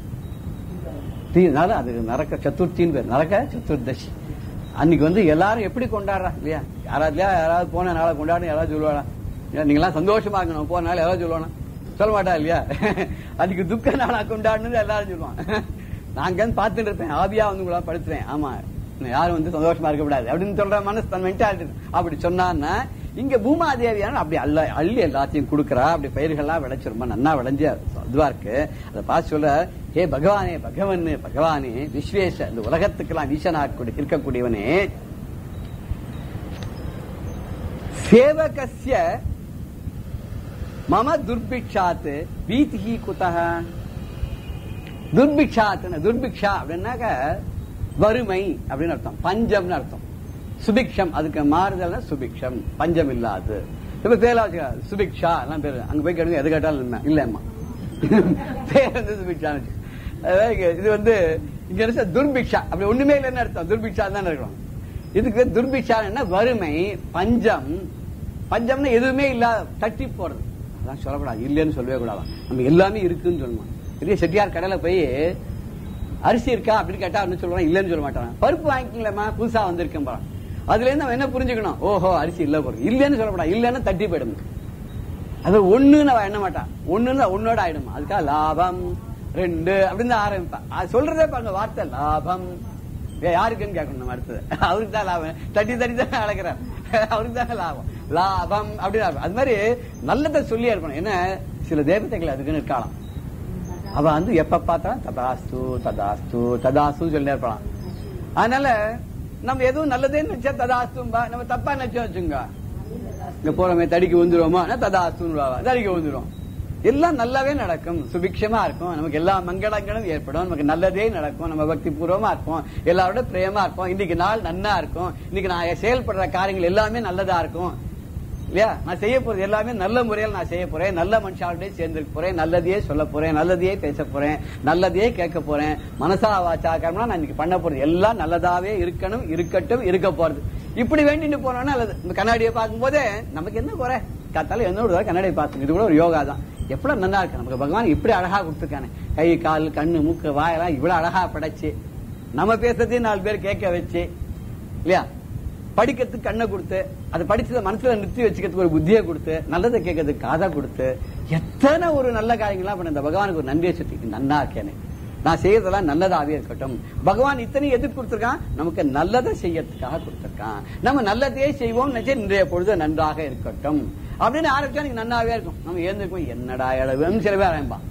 தீனால அது நரக்க சதுர்த்தின்னு பேர் நரக்க சதுர்தசி அன்னைக்கு வந்து எல்லாரும் எப்படி கொண்டாடுறா இல்லையா யாராவது யாராவது போன நாளை கொண்டாடு யாராவது சொல்லுவாடா நீங்க எல்லாம் சந்தோஷமா இருக்கணும் போன நாள் யாராவது சொல்லுவானா சொல்ல மாட்டா இல்லையா அன்னைக்கு துக்க நாளா கொண்டாடணும்னு எல்லாரும் சொல்லுவான் நான் வந்து பார்த்துட்டு இருப்பேன் ஆவியா வந்து உங்களா படுத்துறேன் ஆமா யாரும் வந்து சந்தோஷமா இருக்கக்கூடாது அப்படின்னு சொல்ற மனசு தன் மென்டாலிட்டி அப்படி சொன்னான்னா இங்க பூமாதேவியான அப்படி அல்ல அள்ளி எல்லாத்தையும் கொடுக்கறா அப்படி பயிர்கள்லாம் விளைச்சு ரொம்ப நன்னா விளைஞ்சு இதுவா இருக்கு அதை பார்த்து சொல்ற ஹே பகவானே பகவன் பகவானே விஸ்வேஷ இந்த உலகத்துக்கெல்லாம் ஈசனா இருக்கக்கூடியவனே சேவகஸ்ய மம துர்பிக்ஷாத் பீதிஹி குதஹ துர்பிக்ஷாத்துன்னு துர்பிக்ஷா அப்படின்னாக்க வறுமை அப்படின்னு அர்த்தம் பஞ்சம்னு அர்த்தம் சுபிக்ஷம் அதுக்கு மாறுதல்னா சுபிக்ஷம் பஞ்சம் இல்லாது இப்ப பேரா வச்சுக்க சுபிக்ஷா எல்லாம் பேரு அங்க போய் கேடுங்க எது கேட்டாலும் இல்லை இல்லம்மா பேர் வந்து சுபிக்ஷான்னு வச்சுக்க. அதாவது இது வந்து இங்க இருக்க துர்பிக்ஷா அப்படி ஒண்ணுமே இல்லைன்னு அர்த்தம் துர்பிக்ஷா தான் இருக்கணும் இதுக்கு துர்பிக்ஷா என்ன வறுமை பஞ்சம் பஞ்சம்னா எதுவுமே இல்ல தட்டி போறது அதான் சொல்லக்கூடாது இல்லைன்னு சொல்லவே கூடாது நம்ம எல்லாமே இருக்குன்னு சொல்லணும் பெரிய செட்டியார் கடையில போய் அரிசி இருக்கா அப்படின்னு கேட்டா என்ன சொல்றான் இல்லைன்னு சொல்ல மாட்டான் பருப்பு வாங்கிக்கலாமா புதுசா வந்திருக்கேன் பாரு அதுல இருந்து அவன் என்ன புரிஞ்சுக்கணும் ஓஹோ அரிசி இல்ல போறது இல்லைன்னு சொல்லக்கூடாது இல்லைன்னா தட்டி போயிடும் அது ஒண்ணுன்னு அவன் எண்ண மாட்டான் ஒண்ணுன்னு ஒன்னோட ஆயிடும் அதுக்காக லாபம் ரெண்டு அப்படின்னு தான் ஆரம்பிப்பான் அது சொல்றதே பாருங்க வார்த்தை லாபம் ஏ, யாருக்குன்னு கேட்கணும் நம்ம அடுத்தது அவருக்கு தான் லாபம் தட்டி தட்டி தான் அழைக்கிறார் அவருக்கு தான் லாபம் லாபம் அப்படின்னு அது மாதிரி நல்லதை சொல்லியே இருக்கணும் என்ன சில தேவதைகள் அதுக்குன்னு இருக்கலாம் அவ வந்து எப்ப பார்த்தாலும் ததாஸ்து ததாஸ்து ததாஸ்து சொல்லி இருப்பான் அதனால நம்ம எதுவும் நல்லதே நினைச்சா ததாஸ்தும்பா நம்ம தப்பா நினைச்சோம் வச்சுங்க இங்க போறோமே தடிக்கு வந்துருவோமா ததாஸ்துன்னு தடிக்கு வந்துரும் எல்லாம் நல்லாவே நடக்கும் சுபிக்ஷமா இருக்கும் நமக்கு எல்லா மங்களங்களும் ஏற்படும் நமக்கு நல்லதே நடக்கும் நம்ம பக்தி பூர்வமா இருப்போம் எல்லாரோட பிரேமா இருப்போம் இன்னைக்கு நாள் நன்னா இருக்கும் இன்னைக்கு நான் செயல்படுற காரியங்கள் எல்லாமே நல்லதா இருக்கும் இல்லையா நான் செய்ய போறது எல்லாமே நல்ல முறையில் நான் செய்ய போறேன் நல்ல மனுஷாவோடய சேர்ந்துக்க போறேன் நல்லதையே சொல்ல போறேன் நல்லதையே பேச போறேன் நல்லதையே கேட்க போறேன் மனசா வாச்சா கர்மனா நான் இன்னைக்கு பண்ண போறது எல்லாம் நல்லதாவே இருக்கணும் இருக்கட்டும் இருக்க போறது இப்படி வேண்டிட்டு போனோம்னா நல்லது இந்த கண்ணாடியை பார்க்கும் போதே நமக்கு என்ன குறை காத்தால என்ன ஒரு கண்ணாடியை பார்த்து இது கூட ஒரு யோகா தான் எவ்வளவு நல்லா இருக்கு நமக்கு பகவான் இப்படி அழகா கொடுத்துருக்கானே கை கால் கண்ணு மூக்கு வாயெல்லாம் இவ்வளவு அழகா படைச்சு நம்ம பேசுறதையும் நாலு பேர் கேட்க வச்சு இல்லையா படிக்கிறதுக்கு கண்ணை கொடுத்து அதை படிச்சதை மனசுல நிறுத்தி வச்சுக்கிறதுக்கு ஒரு புத்தியை கொடுத்து நல்லதை கேட்கறதுக்கு காதை கொடுத்து எத்தனை ஒரு நல்ல காரியங்கள்லாம் பண்ண இந்த பகவானுக்கு ஒரு நன்றியை சுத்தி நன்னா இருக்கேனே நான் செய்யறதெல்லாம் நல்லதாவே இருக்கட்டும் பகவான் இத்தனை எதுக்கு கொடுத்திருக்கான் நமக்கு நல்லதை செய்யறதுக்காக கொடுத்திருக்கான் நம்ம நல்லதையே செய்வோம் நினைச்சு இன்றைய பொழுது நன்றாக இருக்கட்டும் அப்படின்னு ஆரம்பிச்சா நீங்க நன்னாவே இருக்கும் நம்ம ஏந்திருக்கோம் என்னடா அளவுன்னு சில பேர் ஆரம்பிப்பான்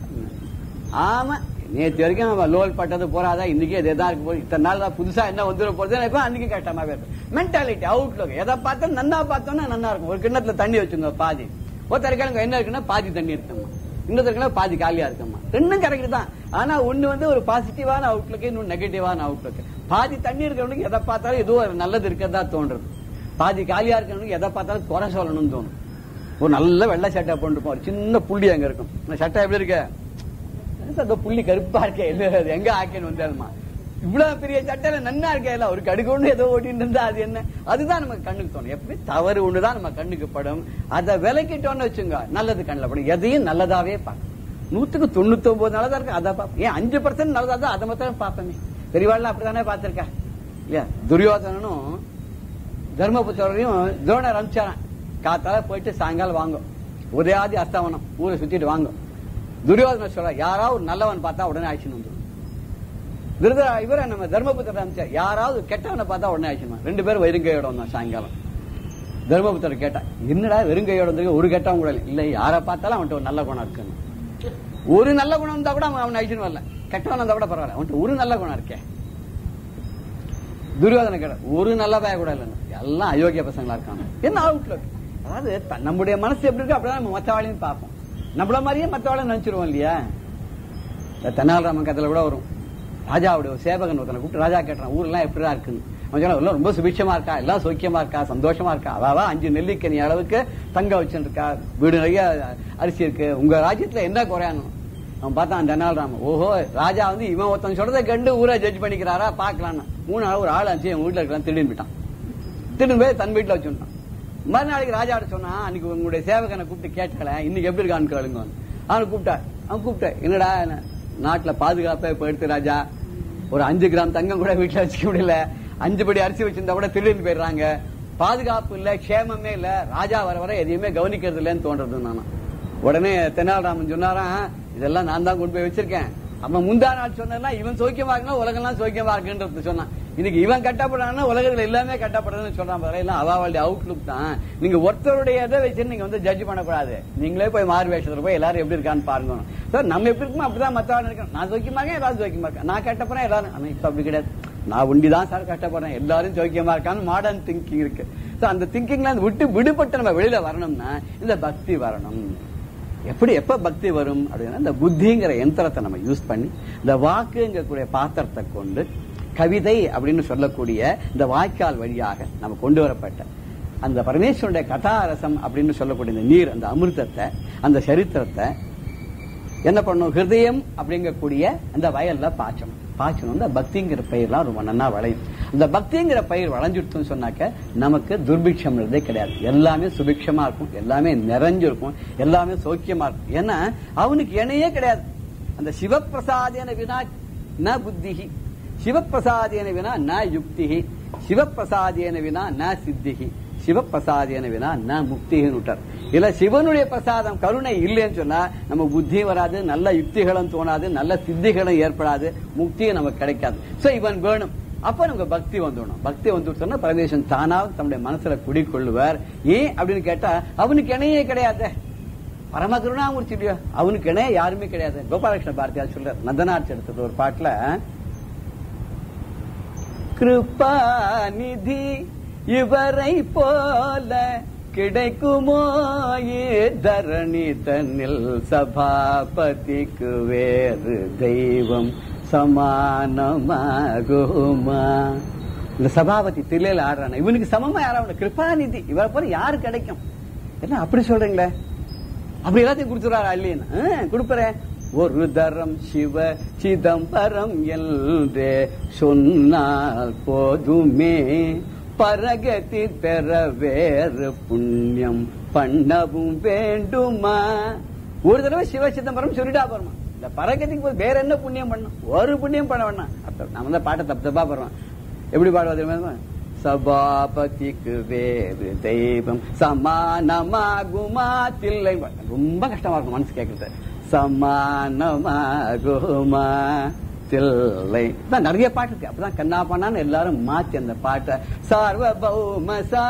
ஆமா நேற்று வரைக்கும் நம்ம லோல் பட்டது போறாதா இன்னைக்கு இதே தான் இருக்கு போது இத்தனை நாள் தான் புதுசா என்ன வந்துட போறது நினைப்போம் அன்னைக்கு கஷ்டமாவே இருக்கும் மென்டாலிட்டி அவுட்லுக் எதை பார்த்தா நன்னா பார்த்தோம்னா நன்னா இருக்கும் ஒரு கிண்ணத்துல தண்ணி வச்சுங்க பாதி ஒருத்தருக்காங்க என்ன இருக்குன்னா பாதி தண்ணி இருக்குமா இன்னொருத்தருக்குன்னா பாதி காலியா இருக்குமா ரெண்டும் கரெக்ட் தான் ஆனா ஒண்ணு வந்து ஒரு பாசிட்டிவான அவுட்லுக் இன்னொரு நெகட்டிவான அவுட்லுக் பாதி தண்ணி இருக்கிறவனுக்கு எதை பார்த்தாலும் ஏதோ ஒரு நல்லது இருக்கிறதா தோன்றது பாதி காலியா இருக்கிறவனுக்கு எதை பார்த்தாலும் குறை சொல்லணும்னு தோணும் ஒரு நல்ல வெள்ளை சட்டை போட்டுருப்போம் ஒரு சின்ன புள்ளி அங்க இருக்கும் இந்த சட்டை எப்படி இருக்க அந்த புள்ளி கருப்பா இருக்கே என்ன அது எங்க ஆக்கேன்னு வந்தாலுமா இவ்வளவு பெரிய சட்டையில நன்னா இருக்கே இல்ல ஒரு கடுகு ஒண்ணு ஏதோ ஓட்டிட்டு இருந்தா அது என்ன அதுதான் நமக்கு கண்ணுக்கு தோணும் எப்படி தவறு ஒண்ணுதான் நம்ம கண்ணுக்கு படும் அதை விலக்கிட்டோம்னு வச்சுங்க நல்லது கண்ணுல படும் எதையும் நல்லதாவே பார்க்கணும் நூத்துக்கு தொண்ணூத்தி ஒன்பது நல்லதா இருக்கு அதை பார்ப்போம் ஏன் அஞ்சு பர்சன்ட் நல்லதா தான் அதை மாத்திரம் பார்ப்போமே பெரியவாள்லாம் அப்படித்தானே பார்த்திருக்கா இல்லையா துரியோதனனும் தர்மபுத்திரையும் துரோணர் அனுப்பிச்சாரான் காத்தால போயிட்டு சாயங்காலம் வாங்கும் உதயாதி அஸ்தவனம் ஊரை சுத்திட்டு வாங்கும் துரியோதன சொல்ற யாராவது ஒரு நல்லவன் பார்த்தா உடனே ஆக்ஷன் வந்துடும் திருதரா இவரை நம்ம தர்மபுத்திர அமைச்சார் யாராவது கெட்டவனை பார்த்தா உடனே ஆக்ஷன் ரெண்டு பேரும் வெறுங்கையோட வந்தோம் சாயங்காலம் தர்மபுத்திரர் கேட்டா என்னடா வெறுங்கையோட வந்து ஒரு கெட்டவன் கூட இல்லை இல்ல யாரை பார்த்தாலும் அவன்கிட்ட ஒரு நல்ல குணம் இருக்குன்னு ஒரு நல்ல குணம் இருந்தா கூட அவன் அவன் ஆக்ஷன் வரல கெட்டவன் இருந்தா கூட பரவாயில்ல அவன்கிட்ட ஒரு நல்ல குணம் இருக்கே துரியோதன கேட்ட ஒரு நல்ல பய கூட இல்லைங்க எல்லாம் அயோக்கிய பசங்களா இருக்காங்க என்ன அவுட்லுக் அதாவது த- நம்முடைய மனசு எப்படி இருக்கு அப்படிதான் நம்ம மத்தவாளையும் பார்ப்போம் நம்மள மாதிரியே மத்தவாளையும் நினைச்சிருவோம் இல்லையா இந்த தென்னாலிராமன் கதையில கூட வரும் ராஜாவுடைய ஒரு சேவகன் ஒருத்தனை கூப்பிட்டு ராஜா கேட்டான் ஊர்லாம் எப்படிதான் இருக்குன்னு அவன் சொன்னா, எல்லாம் ரொம்ப சுபிட்சமா இருக்கா எல்லாம் சௌக்கியமா இருக்கா சந்தோஷமா இருக்கா அவாவா அஞ்சு நெல்லிக்கனி அளவுக்கு தங்க வச்சுருக்கா வீடு நிறைய அரிசி இருக்கு உங்க ராஜ்யத்துல என்ன குறையானும் அவன் பார்த்தான் தெனாலிராமன் ஓஹோ ராஜா வந்து இவன் ஒருத்தன் சொல்றதை கண்டு ஊரை ஜட்ஜ் பண்ணிக்கிறாரா பாக்கலான்னு மூணு நாள் ஒரு ஆள் அஞ்சு என் வீட்டுல இருக்கலாம் திடீர்னு போயிட்டான் திடீர்னு போய் தன் வீட்டுல வச்சுட்டான் மறுநாளைக்கு ராஜாட்ட சொன்னா அன்னைக்கு உங்களுடைய சேவகனை கூப்பிட்டு கேட்கல இன்னைக்கு எப்படி இருக்கான்னு கேளுங்க அவனை கூப்பிட்டா அவன் கூப்பிட்டேன் என்னடா என்ன, நாட்டுல பாதுகாப்பா இப்ப எடுத்து ராஜா ஒரு அஞ்சு கிராம் தங்கம் கூட வீட்டுல வச்சுக்க முடியல அஞ்சு படி அரிசி வச்சிருந்தா கூட திடீர்னு போயிடுறாங்க பாதுகாப்பு இல்ல க்ஷேமமே இல்ல ராஜா வர வர எதையுமே கவனிக்கிறது இல்லைன்னு தோன்றது நானா உடனே தென்னாலிராமன் சொன்னாராம் இதெல்லாம் நான் தான் கொண்டு போய் வச்சிருக்கேன் அவன் முந்தா நாள் சொன்னா இவன் சௌக்கியமா இருக்குன்னா உலகெல்லாம் சௌக்கியமா இருக்குன்றது சொன்னான் இன்னைக்கு இவன் கட்டப்படுறான்னா உலகத்துல எல்லாமே கட்டப்படுறதுன்னு சொல்றான் பாரு எல்லாம் அவாவுடைய அவுட்லுக் தான் நீங்க ஒருத்தருடைய இதை வச்சு நீங்க வந்து ஜட்ஜ் பண்ணக்கூடாது நீங்களே போய் மாறு வேஷத்துல போய் எல்லாரும் எப்படி இருக்கான்னு பாருங்க சார் நம்ம எப்படி இருக்குமோ அப்படிதான் மத்தவன் இருக்கணும் நான் சௌக்கியமா இருக்கேன் எல்லாரும் சௌக்கியமா இருக்கேன் நான் கட்டப்படுறேன் எல்லாரும் ஆனா இப்ப அப்படி கிடையாது நான் ஒண்டிதான் சார் கஷ்டப்படுறேன் எல்லாரும் சௌக்கியமா இருக்கான்னு மாடர்ன் திங்கிங் இருக்கு So, அந்த திங்கிங்ல இருந்து விட்டு விடுபட்டு நம்ம வெளியில வரணும்னா இந்த பக்தி வரணும் எப்படி எப்ப பக்தி வரும் அப்படின்னா இந்த புத்திங்கிற யந்திரத்தை நம்ம யூஸ் பண்ணி இந்த வாக்குங்கக்கூடிய பாத்திரத்தை கொண்டு கவிதை அப்படின்னு சொல்லக்கூடிய இந்த வாய்க்கால் வழியாக நம்ம கொண்டு வரப்பட்ட அந்த பரமேஸ்வருடைய கதாரசம் அப்படின்னு சொல்லக்கூடிய இந்த நீர் அந்த அமிர்தத்தை அந்த சரித்திரத்தை என்ன பண்ணும் ஹிருதயம் அப்படிங்கக்கூடிய அந்த வயல்ல பாய்ச்சணும் பாய்ச்சணும் இந்த பக்திங்கிற பயிர்லாம் ரொம்ப நன்னா விளையும் அந்த பக்திங்கிற பயிர் விளைஞ்சுட்டுன்னு சொன்னாக்க நமக்கு துர்பிக்ஷம்ன்றதே கிடையாது எல்லாமே சுபிக்ஷமா இருக்கும் எல்லாமே நிறைஞ்சிருக்கும் எல்லாமே சௌக்கியமா இருக்கும் ஏன்னா அவனுக்கு இணையே கிடையாது அந்த சிவப்பிரசாதேன வினா ந புத்திஹி சிவப்பிரசாதேன வினா ந யுக்திஹி சிவப்பிரசாதேன வினா ந சித்திஹி சிவப்பிரசாதேன வினா ந முக்தின்னு விட்டார் இல்ல சிவனுடைய பிரசாதம் கருணை இல்லைன்னு சொன்னா நம்ம புத்தி வராது நல்ல யுக்திகளும் தோணாது நல்ல சித்திகளும் ஏற்படாது முக்தியும் நமக்கு கிடைக்காது சோ இவன் வேணும் அப்ப நமக்கு பக்தி வந்துடணும் பக்தி வந்துட்டோம்னா பரமேஸ்வரன் தானாக தன்னுடைய மனசுல குடிக்கொள்ளுவார் ஏன் அப்படின்னு கேட்டா அவனுக்கு இணையே கிடையாது பரம கருணாமூர்த்தி இல்லையோ அவனுக்கு இணைய யாருமே கிடையாது கோபாலகிருஷ்ண பாரதியார் சொல்றார் நந்தனாட்சி எடுத்தது ஒரு பாட்டுல கிருபாநிதி இவரை போல கிடைக்குமோ தரணி தன்னில் சபாபதிக்கு வேறு தெய்வம் சமானமாகுமா இந்த சபாபதி தில்லையில ஆடுறான இவனுக்கு சமமா யாராவது கிருபாநிதி இவரை போல யாரு கிடைக்கும் என்ன அப்படி சொல்றீங்களே அப்படி எல்லாத்தையும் கொடுத்துறாரு அல்லின்னு கொடுப்பறேன் ஒரு தரம் சிவ சிதம்பரம் என்றே சொன்னால் போதுமே பரகதி பெற வேறு புண்ணியம் பண்ணவும் வேண்டுமா ஒரு தடவை சிவ சிதம்பரம் சொல்லிட்டா போறோமா இந்த பரகதிக்கு போய் வேற என்ன புண்ணியம் பண்ணும் ஒரு புண்ணியம் பண்ண வேணாம் நம்ம தான் பாட்டை தப்பு தப்பா போறோம் எப்படி பாடுவது தெரியுமா சபாபதிக்கு வேறு தெய்வம் சமானமாகுமா தில்லை ரொம்ப கஷ்டமா இருக்கும் மனசு கேட்கறது சமானமாகுமா தில்லை தான் நிறைய பாட்டு இருக்கு அப்பதான் கண்ணா பண்ணான்னு எல்லாரும் மாத்தி அந்த பாட்டை சார்வபௌம சா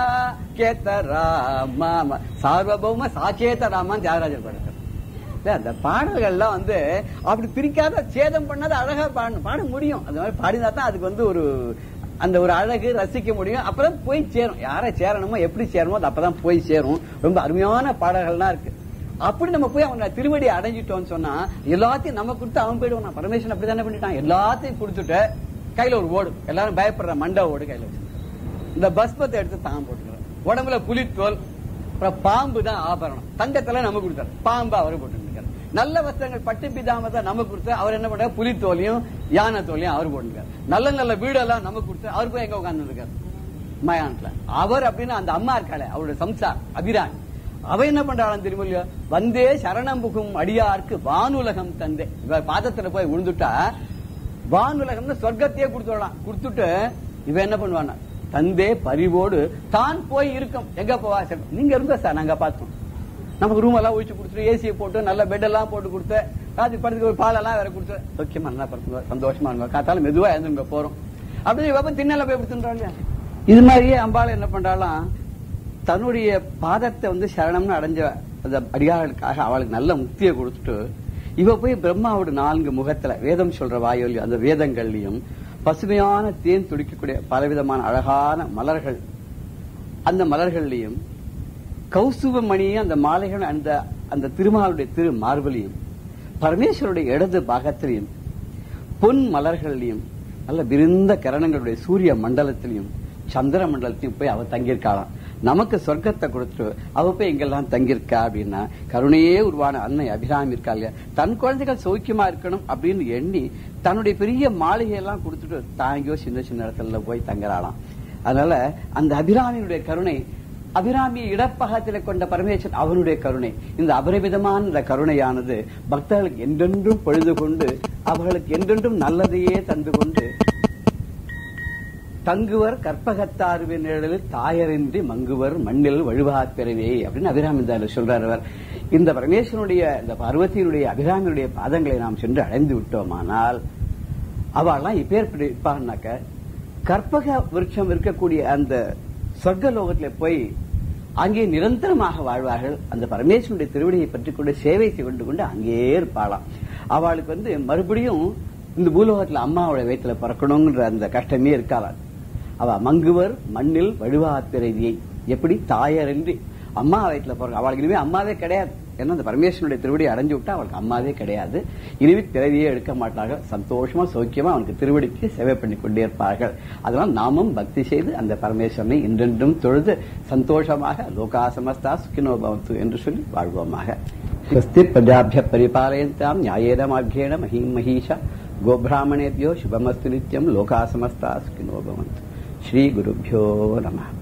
கேத்தராமா சார்வபௌம சாச்சேதராமான்னு தியாகராஜர் பாடுறாரு அந்த பாடல்கள்லாம் வந்து அப்படி பிரிக்காத சேதம் பண்ணாத அழகா பாடணும் பாட முடியும் அந்த மாதிரி பாடினா தான் அதுக்கு வந்து ஒரு அந்த ஒரு அழகு ரசிக்க முடியும் அப்புறம் போய் சேரும் யாரை சேரணுமோ எப்படி சேரணுமோ அது அப்பதான் போய் சேரும் ரொம்ப அருமையான பாடல்கள்லாம் இருக்கு அப்படி நம்ம போய் அவனை திருவடி அடைஞ்சிட்டோம்னு சொன்னா எல்லாத்தையும் நம்ம கொடுத்து அவன் போயிடுவான் பரமேஸ்வரன் அப்படி தானே பண்ணிட்டான் எல்லாத்தையும் கொடுத்துட்டு கையில ஒரு ஓடு எல்லாரும் பயப்படுற மண்டை ஓடு கையில வச்சு இந்த பஸ்பத்தை எடுத்து தான் போட்டுக்கிறான் உடம்புல புலித்தோல் அப்புறம் பாம்பு தான் ஆபரணம் தங்கத்துல நம்ம கொடுத்தாரு பாம்பு அவரு போட்டு நல்ல வஸ்திரங்கள் பட்டு பிதாமத்தை நம்ம கொடுத்து அவர் என்ன பண்றாரு புலித்தோலையும் யானை தோலையும் அவர் போட்டுருக்காரு நல்ல நல்ல வீடெல்லாம் நம்ம கொடுத்து அவர் போய் எங்க உட்கார்ந்து இருக்காரு மயானத்துல அவர் அப்படின்னு அந்த அம்மா இருக்காளே அவருடைய சம்சார் அபிராமி அவ என்ன பண்றாளாம் தெரியுமா இல்லையா வந்தே சரணம் புகும் அடியாருக்கு வானுலகம் தந்தே இவ பாதத்துல போய் விழுந்துட்டா வானுலகம்னு சொர்க்கத்தையே கொடுத்துடலாம் கொடுத்துட்டு இவ என்ன பண்ணுவானா தந்தே பரிவோடு தான் போய் இருக்கும் எங்க போவா சரி, நீங்க இருந்த சார் நாங்க பார்த்தோம் நமக்கு ரூம் எல்லாம் ஒழிச்சு கொடுத்துட்டு ஏசியை போட்டு நல்ல பெட் எல்லாம் போட்டு கொடுத்து ராத்திரி படத்துக்கு ஒரு பாலெல்லாம் வேற கொடுத்து சௌக்கியமா நல்லா படுத்துங்க சந்தோஷமா இருங்க காத்தாலும் மெதுவா எழுந்துங்க போறோம் அப்படி வெப்பம் திண்ணல போய் கொடுத்துட்டாங்க இது மாதிரியே அம்பாள் என்ன பண்றாளாம் தன்னுடைய பாதத்தை வந்து சரணம்னு அடைஞ்ச அந்த அடியார்களுக்காக அவளுக்கு நல்ல முக்தியை கொடுத்துட்டு இவ போய் பிரம்மாவோட நான்கு முகத்துல வேதம் சொல்ற வாயுலையும் அந்த வேதங்கள்லயும் பசுமையான தேன் துடிக்கக்கூடிய பலவிதமான அழகான மலர்கள் அந்த மலர்கள்லயும் கௌசுவ மணியும் அந்த மாலைகள் அந்த அந்த திருமாலுடைய திரு மார்பலையும் பரமேஸ்வருடைய இடது பாகத்திலையும் பொன் மலர்களையும் நல்ல விருந்த கரணங்களுடைய சூரிய மண்டலத்திலையும் சந்திர மண்டலத்திலையும் போய் அவ தங்கியிருக்காளாம் நமக்கு சொர்க்கத்தை கொடுத்துட்டு அவ போய் எங்கெல்லாம் தங்கியிருக்கா அப்படின்னா கருணையே உருவான அன்னை அபிராமி இருக்கா இல்லையா தன் குழந்தைகள் சௌக்கியமா இருக்கணும் அப்படின்னு எண்ணி தன்னுடைய பெரிய மாளிகை எல்லாம் கொடுத்துட்டு தாங்கியோ சின்ன சின்ன இடத்துல போய் தங்குறாளாம் அதனால அந்த அபிராமியுடைய கருணை அபிராமி இடப்பகத்தில கொண்ட பரமேஸ்வரன் அவனுடைய கருணை இந்த அபரிமிதமான இந்த கருணையானது பக்தர்களுக்கு என்றென்றும் பொழுது கொண்டு அவர்களுக்கு என்றென்றும் நல்லதையே தந்து கொண்டு தங்குவர் கற்பகத்தார்வின் நிழலில் தாயரின்றி மங்குவர் மண்ணில் வழுவாத் பிறவே அப்படின்னு அபிராமிந்தாரு சொல்றார் அவர் இந்த பரமேஸ்வரனுடைய இந்த பார்வதியினுடைய அபிராமியுடைய பாதங்களை நாம் சென்று அடைந்து விட்டோமானால் அவெல்லாம் இப்பேற்பட்டு இருப்பான்னாக்க கற்பக விருட்சம் இருக்கக்கூடிய அந்த சொர்க்க லோகத்துல போய் அங்கே நிரந்தரமாக வாழ்வார்கள் அந்த பரமேஸ்வரனுடைய திருவடியை பற்றி கொண்டு சேவை செய்து கொண்டு அங்கேயே இருப்பாளாம் அவளுக்கு வந்து மறுபடியும் இந்த பூலோகத்துல அம்மாவோட வயிற்றுல பிறக்கணுங்கிற அந்த கஷ்டமே இருக்காளாம் அவ மங்குவர் மண்ணில் வழுவா பிறவியை எப்படி தாயர் என்று அம்மா வயிற்றுல பிறக்க அவளுக்கு இனிமே அம்மாவே கிடையாது ஏன்னா அந்த பரமேஸ்வரனுடைய திருவடி அடைஞ்சு விட்டா அவளுக்கு அம்மாவே கிடையாது இனிமே பிறவியே எடுக்க மாட்டார்கள் சந்தோஷமா சௌக்கியமா அவனுக்கு திருவடிக்கு சேவை பண்ணி கொண்டே இருப்பார்கள் அதனால் நாமும் பக்தி செய்து அந்த பரமேஸ்வரனை இன்றென்றும் தொழுது சந்தோஷமாக லோகா சமஸ்தா சுக்கினோ பவந்து என்று சொல்லி வாழ்வோமாக ஸ்வஸ்தி பிரஜாபிய பரிபாலயந்தாம் நியாயேன மார்க்கேண மஹீம் மஹீஷா கோபிராமணேபியோ சுபமஸ்து நித்யம் லோகா சமஸ்தா சுக்கினோ பவந்து ஸ்ரீ குருபியோ நம